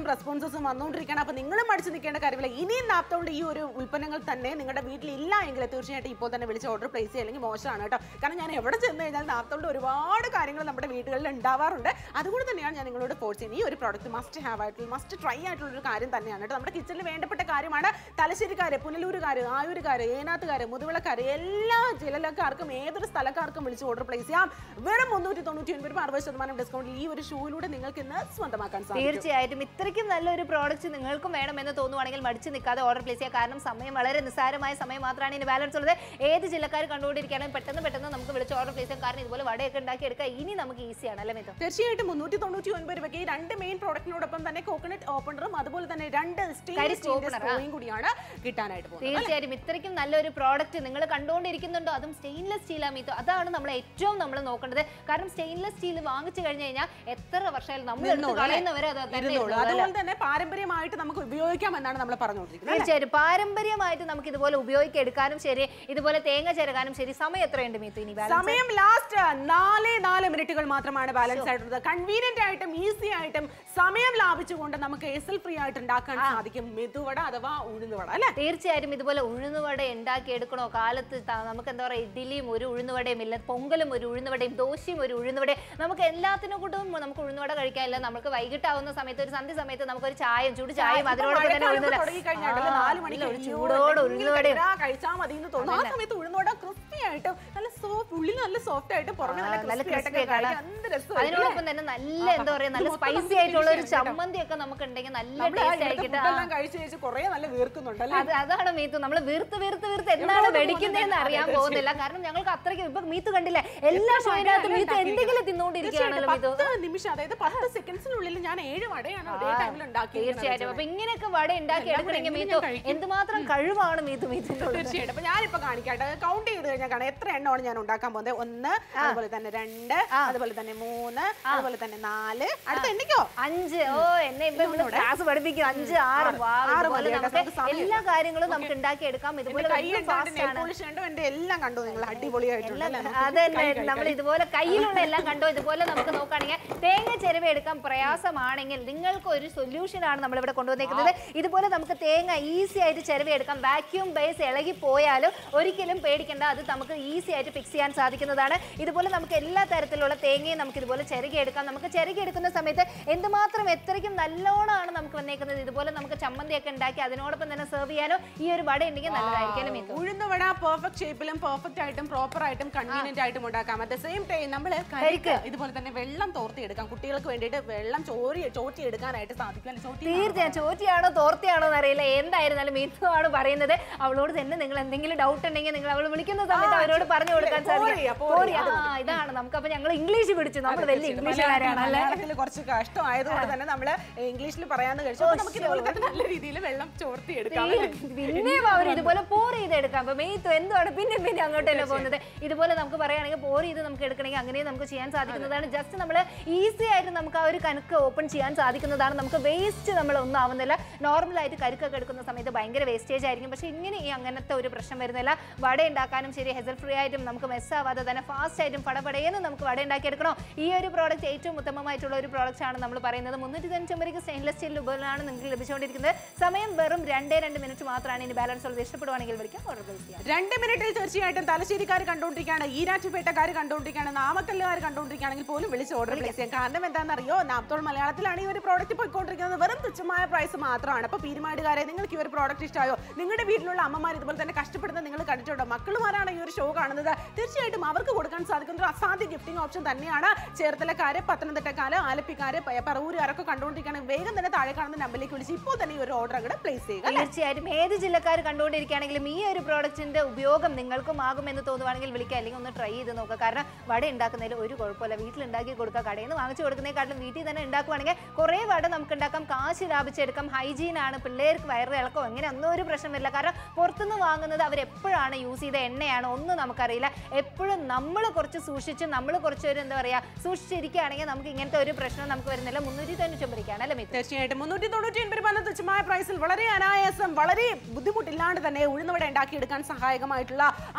Speaker 3: കോൾസും റെസ്പോൺസസും വന്നുകൊണ്ടിരിക്കുകയാണ് അപ്പൊ നിങ്ങളും മടിച്ചു നിൽക്കേണ്ട കാര്യമില്ല ഇനിയും നാപ്തോണ്ട് ഈ ഒരു ഉൽപ്പന്നങ്ങൾ തന്നെ നിങ്ങളുടെ വീട്ടിൽ ഇല്ല എങ്കിൽ തീർച്ചയായിട്ടും ഇപ്പോൾ തന്നെ വിളിച്ച് ഓർഡർ പ്ലേസ് ചെയ്യുക അല്ലെങ്കിൽ മോശമാണ് കേട്ടോ കാരണം ഞാൻ എവിടെ ചെന്ന് കഴിഞ്ഞാൽ നാപ്തോണ്ട് ഒരുപാട് കാര്യങ്ങൾ നമ്മുടെ വീടുകളിൽ ഉണ്ടാവാറുണ്ട് അതുകൊണ്ട് തന്നെയാണ് ഞാൻ നിങ്ങളോട് ഫോഴ്സ് ചെയ്യുന്നത് ഈ ഒരു പ്രോഡക്റ്റ് മസ്റ്റ് ഹാവ് ആയിട്ടുള്ള മസ്റ്റ് ട്രൈ ആയിട്ടുള്ള ഒരു കാര്യം തന്നെയാണ് കേട്ടോ നമ്മുടെ കിച്ചണിൽ വേണ്ടപ്പെട്ട കാര്യമാണ് തലശ്ശേരിക്കാര് പുനലൂരുകാര് ആയൂരുകാര് ഏനാത്തുകാര് മുതുവിളക്കാര് എല്ലാ ജില്ലക്കാർക്കും ഏതൊരു സ്ഥലക്കാർക്കും വിളിച്ച് ഓർഡർ പ്ലേസ് ചെയ്യാം വെറും മുന്നൂറ്റി തൊണ്ണൂറ്റി ഒൻപത് രൂപ അറുപത് ശതമാനം ഡിസ്കൗണ്ടിൽ ഈ ഒരു ഷൂയിലൂടെ നിങ്ങൾക്ക് ഇന്ന് സ്വന്തമാക്കാൻ സാധിക്കും
Speaker 2: തീർച്ചയായിട്ടും ഇത്രയ്ക്കും നല്ലൊരു പ്രോഡക്റ്റ് നിങ്ങൾക്കും വേണമെന്ന് തോന്നുവാണെങ്കിൽ മടിച്ചു നിൽക്കാതെ ഓർഡർ പ്ലേസ് ചെയ്യുക കാരണം സമയം വളരെ നിസ്സാരമായ സമയം മാത്രമാണ് ഇനി ബാലൻസ് ഉള്ളത് ഏത് ജില്ലക്കാർ കണ്ടുകൊണ്ടിരിക്കുകയാണെങ്കിൽ പെട്ടെന്ന് പെട്ടെന്ന് നമുക്ക് വിളിച്ച് ഓർഡർ പ്ലേസ് ചെയ്യാം കാരണം ഇതുപോലെ വടയൊക്കെ ഉണ്ടാക്കി എടുക്കുക ഇനി നമുക്ക് ഈസിയാണ് അല്ലേ മിഥു
Speaker 3: തീർച്ചയായിട്ടും മുന്നൂറ്റി തൊണ്ണൂറ്റി ഒൻപത് രൂപയ്ക്ക് ഈ രണ്ട് മെയിൻ പ്രോഡക്റ്റിനോടൊപ്പം തന്നെ കോക്കനട്ട് ഓപ്പണറും അതുപോലെ തന്നെ രണ്ട്
Speaker 2: കരിക്ക്
Speaker 3: സ്റ്റീൽ
Speaker 2: opener, ആ.
Speaker 3: സ്ട്രോയും കൂടിയാണ് കിട്ടാനായിട്ട് പോകുന്നത്
Speaker 2: തീർച്ചയായും ഇത്രയ്ക്കും നല്ലൊരു പ്രോഡക്റ്റ് നിങ്ങൾ കണ്ടുകൊണ്ടിരിക്കുന്നുണ്ടോ അതും സ്റ്റെയിൻലെസ് സ്റ്റീൽ മീത്തോ അതാണ് നമ്മൾ ഏറ്റവും നമ്മൾ നോക്കേണ്ടത് കാരണം സ്റ്റെയിൻലെസ് സ്റ്റീൽ വാങ്ങിച്ചു കഴിഞ്ഞു കഴിഞ്ഞാൽ എത്ര വർഷമായാലും നമ്മൾ എടുത്ത്
Speaker 3: നിന്നോളൂ, അല്ലേ?
Speaker 2: കളയുന്നവരെ അത് തന്നെ
Speaker 3: ഇരുന്നോളൂ.
Speaker 2: ഇരുന്നോളൂ, അല്ലേ?
Speaker 3: അതുപോലെ തന്നെ പാരമ്പര്യമായിട്ട് നമുക്ക് ഉപയോഗിക്കാം എന്നാണ് നമ്മൾ പറഞ്ഞുകൊണ്ടിരിക്കുന്നത് അല്ലേ?
Speaker 2: തീർച്ചയായും പാരമ്പര്യമായിട്ട് നമുക്ക് ഇതുപോലെ ഉപയോഗിക്കാൻ എടുക്കാനും ശരി ഇതുപോലെ തേങ്ങ ചിരകാനും ശരി സമയം എത്രയുണ്ട് മീത്തു ഇനി balance?
Speaker 3: സമയം ലാസ്റ്റ് നാല് നാല് മിനിറ്റുകൾ മാത്രമാണ് ബാലൻസ് ആയിട്ടുള്ളത് കൺവീനിയന്റ് ആയിട്ടും ഈസി ആയിട്ടും സമയം ലാഭിച്ചുകൊണ്ട് നമുക്ക് എസൽ ഫ്രീ ആയിട്ട് ഉണ്ടാക്കാൻ സാധിക്കും മെതുവട അഥവാ ഉഴുന്നുവട അല്ലെ
Speaker 2: തീർച്ചയായും ഇതുപോലെ ഉഴുന്നുവട ഉണ്ടാക്കി എടുക്കണോ കാലത്ത് ത- നമുക്ക് എന്താ പറയുക ഇഡ്ഡലിയും ഒരു ഉഴുന്നുവടയും ഇല്ല പൊങ്കലും ഒരു ഉഴുന്നുവടയും ദോശയും ഒരു ഉഴുന്നുവടയും നമുക്ക് എല്ലാത്തിനും കൂട്ടും നമുക്ക് ഉഴുന്നുവട കഴിക്കാനില്ല നമുക്ക് വൈകിട്ടാവുന്ന സമയത്ത് ഒരു സന്ധ്യ സമയത്ത് നമുക്ക് ഒരു ചായയും ചൂട് ചായയും അതിനോടൊപ്പം തന്നെ ഉഴുന്നുവട
Speaker 3: നാല്
Speaker 2: ആ,
Speaker 3: മണിക്ക്
Speaker 2: ഒരു
Speaker 3: അയ്യോ,
Speaker 2: ചൂടോട്
Speaker 3: എന്തെങ്കിലും
Speaker 2: ഉഴുന്നുവടയും
Speaker 3: കഴിക്കാ- കഴിച്ചാൽ മതി എന്ന് തോന്നുന്നു ആ സമയത്ത് ഉഴുന്നുവട ക്രിസ്പി ആയിട്ടും നല്ല സോഫ്റ്റ് ഉള്ളിൽ നല്ല സോഫ്റ്റ് ആയിട്ട് പുറമെ
Speaker 2: ആ,
Speaker 3: നല്ല
Speaker 2: നല്ല
Speaker 3: ക്രിസ്പി ആയിട്ടൊക്കെ
Speaker 2: crispy ആയിട്ട്
Speaker 3: കഴിക്കാൻ എന്ത് രസമായിരിക്കും അല്ലേ?
Speaker 2: അതിനോടൊപ്പം തന്നെ നല്ല എന്താ പറയാ നല്ല
Speaker 3: ഇത് മൊത്തം
Speaker 2: സ്പൈസി
Speaker 3: നമുക്ക്
Speaker 2: ആയിട്ടുള്ള ഒരു
Speaker 3: finish ചെയ്യാം കേട്ടോ.
Speaker 2: ചമ്മന്തി ഒക്കെ നമുക്ക് ഉണ്ടെങ്കിൽ നല്ല
Speaker 3: നമ്മള് ആ
Speaker 2: ടേസ്റ്റ്
Speaker 3: ഇവിടുത്തെ
Speaker 2: ആയിക്കിട്ട്
Speaker 3: food എല്ലാം കഴിച്ച് കഴിച്ച് കുറേ നല്ല വീർക്കുന്നുണ്ടല്ലേ
Speaker 2: അത് അതാണ് മീത്തു നമ്മൾ വീർത്ത് വീർത്ത് വീർത്ത് എന്താണ്
Speaker 3: എവിടോട്ട്
Speaker 2: വെടിക്കുന്നതെന്ന്
Speaker 3: പോകുന്നത്?
Speaker 2: അറിയാൻ
Speaker 3: അതെ,
Speaker 2: പോകുന്നില്ല കാരണം ഞങ്ങൾക്ക് അത്രയ്ക്ക് ഇപ്പൊ മീത്തു കണ്ടില്ലേ എല്ലാ ഷോയിനകത്ത് മീത്ത് എന്തെങ്കിലും തിന്നുകൊണ്ടിരിക്കുകയാണല്ലോ മീത്തു
Speaker 3: പത്ത് നിമിഷം അതായത് പത്ത് സെക്കൻഡ്സിനുള്ളിൽ ഞാൻ ഏഴ് വടയാണ് ഒരേ ടൈമിൽ
Speaker 2: തീർച്ചയായിട്ടും അപ്പൊ ഇങ്ങനെയൊക്കെ വട ഉണ്ടാക്കി എടുക്കണമെങ്കിൽ മീത്തു എന്തുമാത്രം കഴിവാണ് മീത്തു മീത്തിന്റെ ഉള്ളത്
Speaker 3: തീർച്ചയായിട്ടും അപ്പൊ ഞാനിപ്പോ കാണിക്കട്ടെ കൗണ്ട് ചെയ്ത് കഴിഞ്ഞാൽ കാണാം എത്ര എണ്ണമാണ് ഞാൻ ഉണ്ടാക്കാൻ പോകുന്നത് ഒന്ന് അതുപോലെ തന്നെ രണ്ട് അതുപോലെ തന്നെ മൂന്ന് അതുപോലെ തന്നെ നാല് അടുത്ത എണ്ണിക്കോ
Speaker 2: അഞ്ച് ഓ എന്നെ ഇപ്പൊ ഇവിടെ ക്ലാസ് പഠിപ്പിക്കും അഞ്ച് ആറ് വാ,
Speaker 3: ആറ്
Speaker 2: ഇതുപോലെ
Speaker 3: മതി കേട്ടോ,
Speaker 2: നമുക്ക്
Speaker 3: നമുക്ക് സമയമില്ല.
Speaker 2: എല്ലാ കാര്യങ്ങളും നമുക്ക് ഉണ്ടാക്കി എടുക്കാം ഇതുപോലെ
Speaker 3: കൈ
Speaker 2: വലിയ fast ആണ്
Speaker 3: പോളിഷ് കണ്ടോ എന്റെ എല്ലാം കണ്ടു നിങ്ങൾ അടിപൊളിയായിട്ടുണ്ട് അല്ലേ?
Speaker 2: അത് തന്നെ നമ്മൾ ഇതുപോലെ കയ്യിലുള്ള എല്ലാം കണ്ടോ ഇതുപോലെ നമുക്ക് നോക്കുകയാണെങ്കിൽ തേങ്ങ ചെരുവ എടുക്കാൻ പ്രയാസമാണെങ്കിൽ നിങ്ങൾക്ക് ഒരു സൊല്യൂഷൻ ആണ് നമ്മൾ ഇവിടെ കൊണ്ടുവന്നേക്കുന്നത് ഇതുപോലെ നമുക്ക് തേങ്ങ ഈസി ആയിട്ട് ചെരുവ എടുക്കാം വാക്യൂം ബേസ് ഇളകി പോയാലും ഒരിക്കലും പേടിക്കേണ്ട അത് നമുക്ക് ഈസി ആയിട്ട് ഫിക്സ് ചെയ്യാൻ സാധിക്കുന്നതാണ് ഇതുപോലെ നമുക്ക് എല്ലാ തരത്തിലുള്ള തേങ്ങയും നമുക്ക് ഇതുപോലെ ചിരകി എടുക്കാം നമുക്ക് ചിരകി എടുക്കുന്ന സമയത്ത് എന്തുമാത്രം എത്രയ്ക്കും നല്ലോണമാണ് നമുക്ക് വന്നേക്കുന്നത് ഇതുപോലെ നമുക്ക് ചമ്മന്തിയൊക്കെ ഉണ്ടാക്കി അതിനോടൊപ്പം തന്നെ സെർവ് ചെയ്യാനോ ഈ ഒരു വട ഉണ്ടെങ്കിൽ നല്ലതായിരിക്കും മീത്തു
Speaker 3: ഉഴുന്നുവട പെർഫെക്റ്റ് ഷേപ്പിലും പെർഫെക്റ്റ് ആയിട്ടും പ്രോപ്പർ ആയിട്ടും കൺവീനിയന്റ് ആയിട്ടും ഉണ്ടാക്കാം അറ്റ് സെയിം ടൈം നമ്മൾ കരിക്ക് ഇതുപോലെ തന്നെ വെള്ളം തോർത്തി എടുക്കാം കുട്ടികൾക്ക് വേണ്ടിയിട്ട് വെള്ളം ചോറി ചോറ്റി എടുക്കാനായിട്ട് സാധിക്കും അല്ലെ ചോറ്റി
Speaker 2: തീർച്ചയായും ചോറ്റിയാണോ തോർത്തിയാണോ എന്നറിയില്ല എന്തായിരുന്നാലും മീത്തു ആണ് പറയുന്നത് അവളോട് തന്നെ നിങ്ങൾ എന്തെങ്കിലും ഡൗട്ട് ഉണ്ടെങ്കിൽ നിങ്ങൾ അവൾ വിളിക്കുന്ന സമയത്ത് അവരോട് പറഞ്ഞു കൊടുക്കാൻ
Speaker 3: പോറിയ,
Speaker 2: സാധിക്കും
Speaker 3: പോറിയ,
Speaker 2: പോറിയ. ആ ഇതാണ് നമുക്ക് അപ്പൊ ഞങ്ങൾ ഇംഗ്ലീഷ് പിടിച്ചു നമ്മൾ വലിയ ഇംഗ്ലീഷുകാരാണ് അല്ലേ
Speaker 3: മലയാളത്തിൽ കുറച്ച് കഷ്ടമായതുകൊണ്ട് തന്നെ നമ്മൾ ഇംഗ്ലീഷിൽ പറയാന്ന് കഴിച്ചു അപ്പൊ നമുക്ക് ഇതുപോലെ തന്നെ നല്ല രീതിയിൽ വെള്ളം ചോർത്തി എടുക്കാം
Speaker 2: പിന്നെയും അവർ ഇതുപോലെ പോർ ചെയ്ത് എടുക്കാം അപ്പൊ മെയ്ത്തു എന്താണ് പിന്നെ പിന്നെ അങ്ങോട്ട് തന്നെ പോകുന്നത് ഇതുപോലെ നമുക്ക് പറയുകയാണെങ്കിൽ പോർ ചെയ്ത് നമുക്ക് എടുക്കണമെങ്കിൽ അങ്ങനെ നമുക്ക് ചെയ്യാൻ സാധിക്കുന്നതാണ് ജസ്റ്റ് നമ്മൾ ഈസി ആയിട്ട് നമുക്ക് ആ ഒരു കണക്ക് ഓപ്പൺ ചെയ്യാൻ സാധിക്കുന്നതാണ് നമുക്ക് വേസ്റ്റ് നമ്മൾ ഒന്നും ആവുന്നില്ല നോർമൽ ആയിട്ട് കരുക്കൊക്കെ എടുക്കുന്ന സമയത്ത് ഭയങ്കര വേസ്റ്റേജ് ആയിരിക്കും പക്ഷേ ഇങ്ങനെ ഈ അങ്ങനത്തെ ഒരു പ്രശ്നം വരുന്നില്ല വട ഉണ്ടാക്കാനും ശരി ഹെസൽ ഫ്രീ ആയിട്ടും നമുക്ക് മെസ്സാവാതെ തന്നെ ഫാസ്റ്റ് ആയിട്ടും പടപടയെന്ന് നമുക്ക് വട ഉണ്ടാക്കി എടുക്കണോ ഈ ഒരു പ്രോഡക്റ്റ് ഏറ്റവും ഉത്തമമായിട്ടുള്ള ഒരു പ്രോഡക്റ്റ് ആണ് നമ്മൾ പറയുന്നത് മുന്നൂറ്റി തൊണ്ണൂറ്റി സ്റ്റെയിൻലെസ് സ്റ്റീൽ ഉപകരണമാണ് നിങ്ങൾക്ക് ലഭിച്ചുകൊണ്ടിരിക്കുന്നത് സമയം വെറും രണ്ടേ രണ്ട് മിനിറ്റ് മാത്രമാണ് ഇനി ബാലൻസ് ഉള്ളത് ഇഷ്ടപ്പെടുവാണെങ്കിൽ വിളിക്കാം ഓർഡർ പ്ലേസ് ചെയ്യാം
Speaker 3: രണ്ട് മിനിറ്റിൽ തീർച്ചയായിട്ടും തലശ്ശേരിക്കാർ കണ്ടുകൊണ്ടിരിക്കുകയാണ് ഈരാറ്റുപേട്ടക്കാർ കണ്ടുകൊണ്ടിരിക്കുകയാണ് നാമക്കല്ലുകാർ കണ്ടുകൊണ്ടിരിക്കുകയാണെങ്കിൽ പോലും വിളിച്ച് ഓർഡർ പ്ലേസ് ചെയ്യാം കാരണം എന്താണെന്നറിയോ നാപ്തോൾ മലയാളത്തിലാണ് ഈ ഒരു പ്രോഡക്റ്റ് പോയിക്കൊണ്ടിരിക്കുന്നത് വെറും തുച്ഛമായ പ്രൈസ് മാത്രമാണ് അപ്പോൾ പീരുമാടുകാരെ നിങ്ങൾക്ക് ഈ ഒരു പ്രോഡക്റ്റ് ഇഷ്ടമായോ നിങ്ങളുടെ വീട്ടിലുള്ള അമ്മമാർ ഇതുപോലെ തന്നെ കഷ്ടപ്പെടുന്ന നിങ്ങൾ കണ്ടിട്ടുണ്ടോ മക്കളുമാരാണ് ഈ ഒരു ഷോ കാണുന്നത് തീർച്ചയായിട്ടും അവർക്ക് കൊടുക്കാൻ സാധിക്കുന്ന ഒരു അസാധ്യ ഗിഫ്റ്റിംഗ് ഓപ്ഷൻ തന്നെയാണ് ചേർത്തലക്കാര് പത്തനംതിട്ടക്കാര് ആലപ്പിക്കാര് പ- പറവൂരുകാരൊക്കെ കണ്ടുകൊണ്ടിരിക്കുകയാണ് വേഗം തന്നെ താഴെ കാണുന്ന നമ്പറിലേക്ക് വിളിച്ച് ഇപ്പോൾ തന്നെ ഈ ഒരു ഓർഡർ അങ്ങോട്ട് പ്ലേസ് ചെയ്യുക അല്ലേ?
Speaker 2: തീർച്ചയായിട്ടും ഏത് ജില്ലക്കാർ കണ്ടുകൊണ്ടിരിക്കുകയാണെങ്കിലും ഈ ഒരു പ്രോഡക്റ്റിന്റെ ഉപയോഗം നിങ്ങൾക്കും ആകുമെന്ന് തോന്നുവാണെങ്കിൽ വിളിക്കുക അല്ലെങ്കിൽ ഒന്ന് ട്രൈ ചെയ്ത് നോക്കുക കാരണം വട ഉണ്ടാക്കുന്നതിൽ ഒരു കുഴപ്പമില്ല വീട്ടിൽ ഉണ്ടാക്കി കൊടുക്കുക കടയിൽ നിന്ന് വാങ്ങിച്ചു കൊടുക്കുന്നതിനെക്കാട്ടിലും വീട്ടിൽ തന്നെ ഉണ്ടാക്കുവാണെങ്കിൽ കുറേ വട നമുക്ക് ഉണ്ടാക്കാം കാശ് ലാഭിച്ചെടുക്കാം ഹൈജീൻ ആണ് പിള്ളേർക്ക് വയറ് ഇളക്കോ അങ്ങനെ ഒന്നും ഒരു പ്രശ്നമില്ല കാരണം പുറത്തുനിന്ന് വാങ്ങുന്നത് അവരെപ്പോഴാണ് യൂസ് ചെയ്ത എണ്ണയാണ് ഒന്നും നമുക്കറിയില്ല എപ്പോഴും നമ്മൾ കുറച്ച് സൂക്ഷിച്ച് നമ്മൾ കുറച്ച് ഒരു എന്താ പറയുക സൂക്ഷിച്ചിരിക്കുകയാണെങ്കിൽ നമുക്ക് ഇങ്ങനത്തെ ഒരു പ്രശ്നം നമുക്ക് വരുന്നില്ല മുന്നൂറ്റി തൊണ്ണൂറ്റൊമ്പതിക്കാണ് അല്ലേ മിത്തു
Speaker 3: തീർച്ചയായിട്ടും മുന്നൂറ്റി തൊണ്ണൂറ്റി ഒൻപത് രൂപ എന്ന തുച്ഛമായ പ്രൈസിൽ വളരെ അനായാസം വളരെ ബുദ്ധിമുട്ടില്ലാണ്ട് തന്നെ ഉഴുന്നുവട ഉണ്ടാക്കിയെടുക്കാൻ സഹായകമായിട്ടുള്ള അസാധ്യ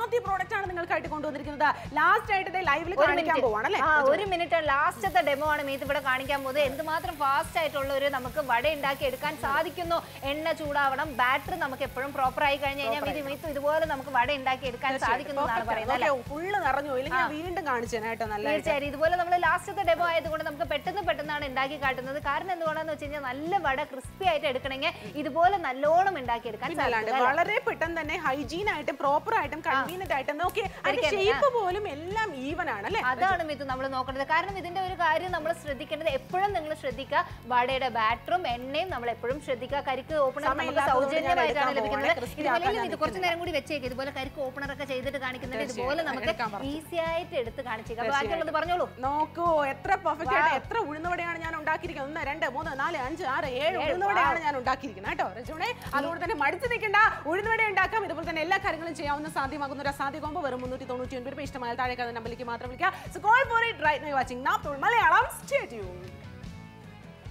Speaker 3: വെറൈറ്റി പ്രോഡക്റ്റ് ആണ് നിങ്ങൾക്കായിട്ട് കൊണ്ടുവന്നിരിക്കുന്നത് ലാസ്റ്റ് ആയിട്ട് ലൈവിൽ
Speaker 2: ഒരു
Speaker 3: കാണിക്കാൻ
Speaker 2: minute.
Speaker 3: പോവാണ് അല്ലേ
Speaker 2: ആ ഒരു മിനിറ്റ് ലാസ്റ്റത്തെ ഡെമോ ആണ് മീത്ത് ഇവിടെ കാണിക്കാൻ പോകുന്നത് എന്തുമാത്രം ഫാസ്റ്റ് ആയിട്ടുള്ള ഒരു നമുക്ക് വട ഉണ്ടാക്കി എടുക്കാൻ സാധിക്കുന്നു എണ്ണ ചൂടാവണം ബാറ്ററി നമുക്ക് എപ്പോഴും പ്രോപ്പർ ആയി കഴിഞ്ഞ് കഴിഞ്ഞാൽ ഇത് മീത്ത് ഇതുപോലെ നമുക്ക് വട ഉണ്ടാക്കി എടുക്കാൻ സാധിക്കുന്നു എന്നാണ് പറയുന്നത് അല്ലേ
Speaker 3: ഫുള്ള് നിറഞ്ഞു ഇല്ലെങ്കിൽ ഞാൻ വീണ്ടും കാണിച്ചു തരാം കേട്ടോ നല്ല
Speaker 2: തീർച്ചയായും ഇതുപോലെ നമ്മൾ ലാസ്റ്റത്തെ ഡെമോ ആയതുകൊണ്ട് നമുക്ക് പെട്ടെന്ന് പെട്ടെന്നാണ് ഉണ്ടാക്കി കാട്ടുന്നത് കാരണം എന്തുകൊണ്ടാന്ന് വെച്ച് കഴിഞ്ഞാൽ നല്ല വട ക്രിസ്പി ആയിട്ട് എടുക്കണമെങ്കിൽ ഇതുപോലെ നല്ലോണം ഉണ്ടാക്കി എടുക്കാൻ
Speaker 3: പിന്നല്ലാണ്ട്
Speaker 2: സാധിക്കും
Speaker 3: വളരെ പെട്ടെന്ന് തന്നെ ഹൈജീൻ ആയിട്ടും പ്രോപ്പർ ആയിട്ടും കൺവീനിയന്റ് ആയിട്ടും നോക്കി അതിന്റെ
Speaker 2: ശരിക്കും,
Speaker 3: ഷേപ്പ് പോലും എല്ലാം ഈവൻ ആണ് അല്ലേ
Speaker 2: അതാണ് മിഥു നമ്മൾ നോക്കേണ്ടത് കാരണം ഇതിന്റെ ഒരു കാര്യം നമ്മൾ ശ്രദ്ധിക്കേണ്ടത് എപ്പോഴും നിങ്ങൾ ശ്രദ്ധിക്കുക വടയുടെ ബാറ്ററും എണ്ണയും നമ്മൾ എപ്പോഴും ശ്രദ്ധിക്കുക കരിക്ക് ഓപ്പണർ നമുക്ക്
Speaker 3: സമയമില്ലാത്തതുകൊണ്ട് ഞാൻ
Speaker 2: സൗജന്യമായിട്ടാണ്
Speaker 3: എടുക്കാൻ
Speaker 2: ലഭിക്കുന്നത്
Speaker 3: പോവാണ്. crispy
Speaker 2: ഇതുപോലെ
Speaker 3: ആക്കാൻ
Speaker 2: ഇത് കുറച്ച് നേരം കൂടി വെച്ചേക്ക് ഇതുപോലെ കരിക്ക് ഓപ്പണർ ഒക്കെ ചെയ്തിട്ട് കാണിക്കുന്നുണ്ട് ഇതുപോലെ നമുക്ക്
Speaker 3: എടുക്കാൻ പറഞ്ഞു.
Speaker 2: ഈസി ആയിട്ട് എടുത്ത് കാണിച്ചേക്കാം അപ്പൊ ബാക്കിയുള്ളത് പറഞ്ഞോളൂ
Speaker 3: നോക്കൂ എത്ര പെർഫെക്റ്റ് ആയിട്ട് എത്ര ഉഴുന്നുവടയാണ് ഞാൻ ഉണ്ടാക്കിയിരിക്കുന്നത് ഒന്ന് രണ്ട് മൂന്ന് നാല് അഞ്ച് ആറ് ഏഴ് ഉഴുന്നുവടയാണ് ഞാൻ ഉണ്ടാക്കിയിരിക്കുന്നത് കേട്ടോ രജുണെ അതുകൊണ്ട് തന്നെ മടിച്ചു നിൽക്കേണ്ട ഉഴുന്നുവട ഉണ്ടാക്കാം ഇതുപോലെ തന്നെ എല്ലാ കാര്യങ്ങളും ചെയ്യാവുന്ന സാധ്യമാകുന്ന ഒരു അസാധ്യ കോമ്പോ വെറും മുന്നൂറ്റി തൊണ്ണൂറ്റി ഒൻപത് രൂപ ഇഷ്ടമായ താഴേക്ക് നമ്പറിലേക്ക് മാത്രം വിളിക്കുക so call for it right now watching നാ മലയാളം സ്റ്റേ ട്യൂൺ